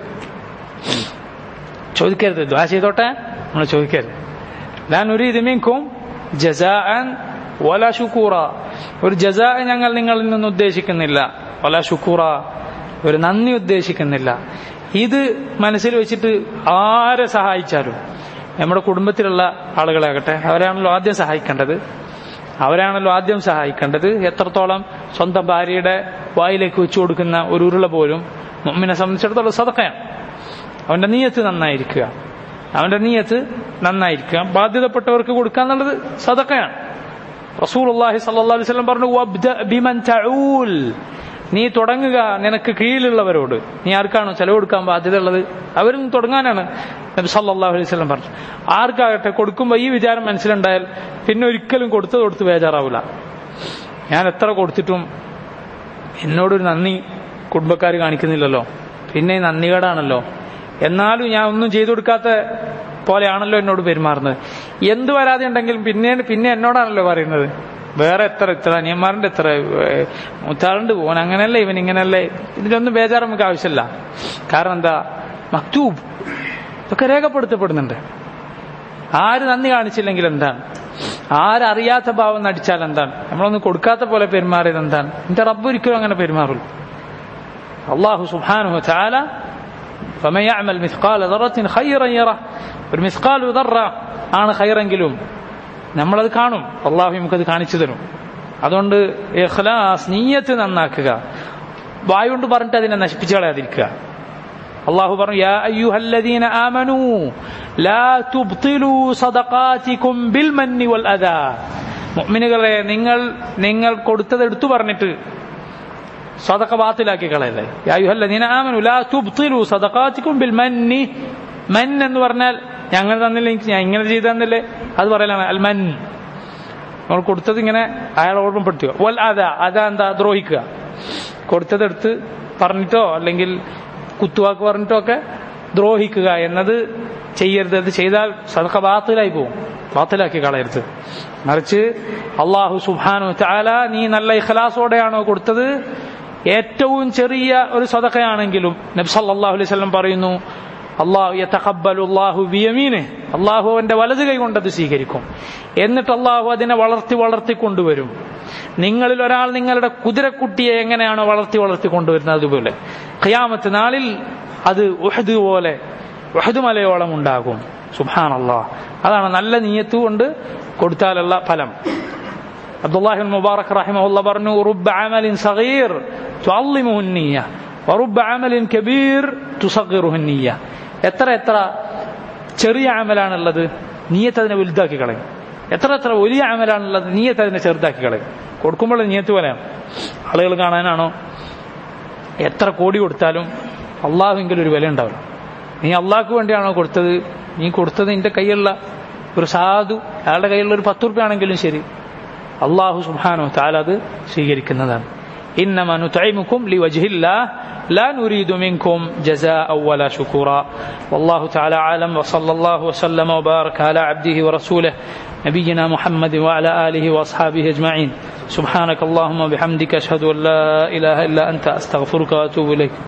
ചോദിക്കരുത് ദ്വാ ചെയ്തോട്ടെ നമ്മൾ ചോദിക്കരുത് ഞാൻ ഒരു ഇതിമീക്കും ജസാഅൻ വല ഷുക്കൂറ ഒരു ജസാ ഞങ്ങൾ നിങ്ങളിൽ നിന്ന് ഉദ്ദേശിക്കുന്നില്ല വല ഷുക്കൂറ ഒരു നന്ദി ഉദ്ദേശിക്കുന്നില്ല ഇത് മനസ്സിൽ വെച്ചിട്ട് ആരെ സഹായിച്ചാലും നമ്മുടെ കുടുംബത്തിലുള്ള ആളുകളാകട്ടെ അവരാണല്ലോ ആദ്യം സഹായിക്കേണ്ടത് അവരാണല്ലോ ആദ്യം സഹായിക്കേണ്ടത് എത്രത്തോളം സ്വന്തം ഭാര്യയുടെ വായിലേക്ക് വെച്ചു കൊടുക്കുന്ന ഒരു ഉരുള പോലും മുമ്മിനെ സംബന്ധിച്ചിടത്തോളം സതക്കയാണ് അവന്റെ നീയത്ത് നന്നായിരിക്കുക അവന്റെ നീയത്ത് നന്നായിരിക്കുക ബാധ്യതപ്പെട്ടവർക്ക് കൊടുക്കുക എന്നുള്ളത് സതക്കയാണ് റസൂൽ അള്ളാഹി സല്ലാ അലൈഹി സ്വലം പറഞ്ഞു "വബ്ദ ബിമൻ തഊൽ." നീ തുടങ്ങുക നിനക്ക് കീഴിലുള്ളവരോട് നീ ആർക്കാണോ ചെലവ് കൊടുക്കാൻ ബാധ്യത ഉള്ളത് അവരും തുടങ്ങാനാണ് നബി സല്ലല്ലാഹു അലൈഹി വസല്ലം പറഞ്ഞു ആർക്കാകട്ടെ കൊടുക്കുമ്പോൾ ഈ വിചാരം മനസ്സിലുണ്ടായാൽ പിന്നെ ഒരിക്കലും കൊടുത്തത് കൊടുത്ത് ബേജാറാവില്ല ഞാൻ എത്ര കൊടുത്തിട്ടും എന്നോടൊരു നന്ദി കുടുംബക്കാർ കാണിക്കുന്നില്ലല്ലോ പിന്നെ നന്ദികേടാണല്ലോ എന്നാലും ഞാൻ ഒന്നും ചെയ്തു കൊടുക്കാത്ത പോലെയാണല്ലോ എന്നോട് പെരുമാറുന്നത് എന്ത് വരാതെ ഉണ്ടെങ്കിലും പിന്നെ പിന്നെ എന്നോടാണല്ലോ പറയുന്നത് വേറെ എത്ര ഇത്ര അനിയന്മാരുടെ എത്ര ഏഹ്, മുത്താറുണ്ട് പോൻ അങ്ങനെയല്ലേ ഇവൻ ഇങ്ങനെയല്ലേ ഇതിലൊന്നും ബേജാറ് നമുക്ക് ആവശ്യമില്ല കാരണം എന്താ മക്തൂബ് ഇതൊക്കെ രേഖപ്പെടുത്തപ്പെടുന്നുണ്ട് ആര് നന്ദി കാണിച്ചില്ലെങ്കിൽ എന്താണ് ആരറിയാത്ത ഭാവം നടിച്ചാൽ എന്താണ് നമ്മളൊന്നും കൊടുക്കാത്ത പോലെ പെരുമാറിയത് എന്താണ് എന്റെ റബ്ബ് ഒരിക്കലും അങ്ങനെ പെരുമാറുള്ളൂ അള്ളാഹു സുബ്ഹാനഹു ചാല فمن يعمل مثقال ذرة خيرا يره ഒരു മിസ്കാൽ ഉദറ ആണ് ഖൈറെങ്കിലും നമ്മളത് കാണും അള്ളാഹു നമുക്കത് കാണിച്ചു തരും അതുകൊണ്ട് ഇഖ്ലാസ് നീയത്ത് നന്നാക്കുക വായുകൊണ്ട് പറഞ്ഞിട്ട് അതിനെ നശിപ്പിച്ചു കളയാതിരിക്കുക അള്ളാഹു പറഞ്ഞു യാ അയ്യുഹല്ലദീന ആമനൂ ലാ തുബ്തിലൂ സദഖാതികും ബിൽ മന്നി വൽ അദാ മുഅ്മിനുകളെ നിങ്ങൾ നിങ്ങൾ കൊടുത്തത് എടുത്തു പറഞ്ഞിട്ട് സദഖ ബാത്തിലാക്കി കളയല്ലേ യാ അയ്യുഹല്ലദീന ആമനൂ ലാ തുബ്തിലൂ സദഖാതികും ബിൽ മന്നി മൻ എന്ന് പറഞ്ഞാൽ ഞങ്ങൾ തന്നില്ല എനിക്ക് ഞാൻ ഇങ്ങനെ ചെയ്തു തന്നില്ലേ അത് പറയലാണ് അൽ മൻ നമ്മൾ കൊടുത്തത് ഇങ്ങനെ അയാളെ ഓർമ്മപ്പെടുത്തുക വൽ അതാ അതാ എന്താ ദ്രോഹിക്കുക കൊടുത്തതെടുത്ത് പറഞ്ഞിട്ടോ അല്ലെങ്കിൽ കുത്തുവാക്ക് പറഞ്ഞിട്ടോ ഒക്കെ ദ്രോഹിക്കുക എന്നത് ചെയ്യരുത് അത് ചെയ്താൽ സദക്ക ബാത്തിലായി പോകും ബാത്തിലാക്കി കളയരുത് മറിച്ച് അള്ളാഹു സുബാനു ചാല നീ നല്ല ഇഖലാസോടെയാണോ കൊടുത്തത് ഏറ്റവും ചെറിയ ഒരു സദക്കയാണെങ്കിലും നബ്സല്ലാഹു അലൈഹി സ്വലം പറയുന്നു അള്ളാഹു യതഖബ്ബലുല്ലാഹു ബിയമീനെ അള്ളാഹു അവന്റെ വലത് കൈ കൊണ്ടത് സ്വീകരിക്കും എന്നിട്ട് അള്ളാഹു അതിനെ വളർത്തി വളർത്തി കൊണ്ടുവരും നിങ്ങളിൽ ഒരാൾ നിങ്ങളുടെ കുതിരക്കുട്ടിയെ എങ്ങനെയാണോ വളർത്തി വളർത്തി കൊണ്ടുവരുന്നത് അതുപോലെ ഖിയാമത്ത് നാളിൽ അത് ഉഹദ് പോലെ ഉഹദ് മലയോളം ഉണ്ടാകും സുബാൻ അള്ളാഹ് അതാണ് നല്ല നീയത്ത് കൊണ്ട് കൊടുത്താലുള്ള ഫലം അബ്ദുല്ലാഹിബിൻ മുബാറക് റഹിമഹുല്ല പറഞ്ഞു റുബ്ബ അമലിൻ സഗീർ തുഅള്ളിമുഹു നിയ്യ വറുബ്ബ അമലിൻ കബീർ തുസഗിറുഹു നിയ്യ എത്ര എത്ര ചെറിയ അമലാണുള്ളത് നീയത്ത് അതിനെ വലുതാക്കി കളയും എത്ര എത്ര വലിയ അമലാണുള്ളത് നീയത്ത് അതിനെ ചെറുതാക്കി കളയും കൊടുക്കുമ്പോൾ നീയത്ത് പോലെയാണ് ആളുകൾ കാണാനാണോ എത്ര കോടി കൊടുത്താലും അള്ളാഹുവിൽ ഒരു വില ഉണ്ടാവില്ല നീ അള്ളാഹ്ക്ക് വേണ്ടിയാണോ കൊടുത്തത് നീ കൊടുത്തത് നിന്റെ കയ്യിലുള്ള ഒരു സാധു അയാളുടെ കയ്യിലുള്ള ഒരു പത്ത് റുപ്യ ആണെങ്കിലും ശരി അള്ളാഹു സുബാനോ താല അത് സ്വീകരിക്കുന്നതാണ് إنما نطعمكم لوجه الله لا نريد منكم جزاء ولا شكورا والله تعالى عالم وصلى الله وسلم وبارك على عبده ورسوله نبينا محمد وعلى آله وأصحابه أجمعين سبحانك اللهم وبحمدك أشهد أن لا إله إلا أنت أستغفرك وأتوب إليك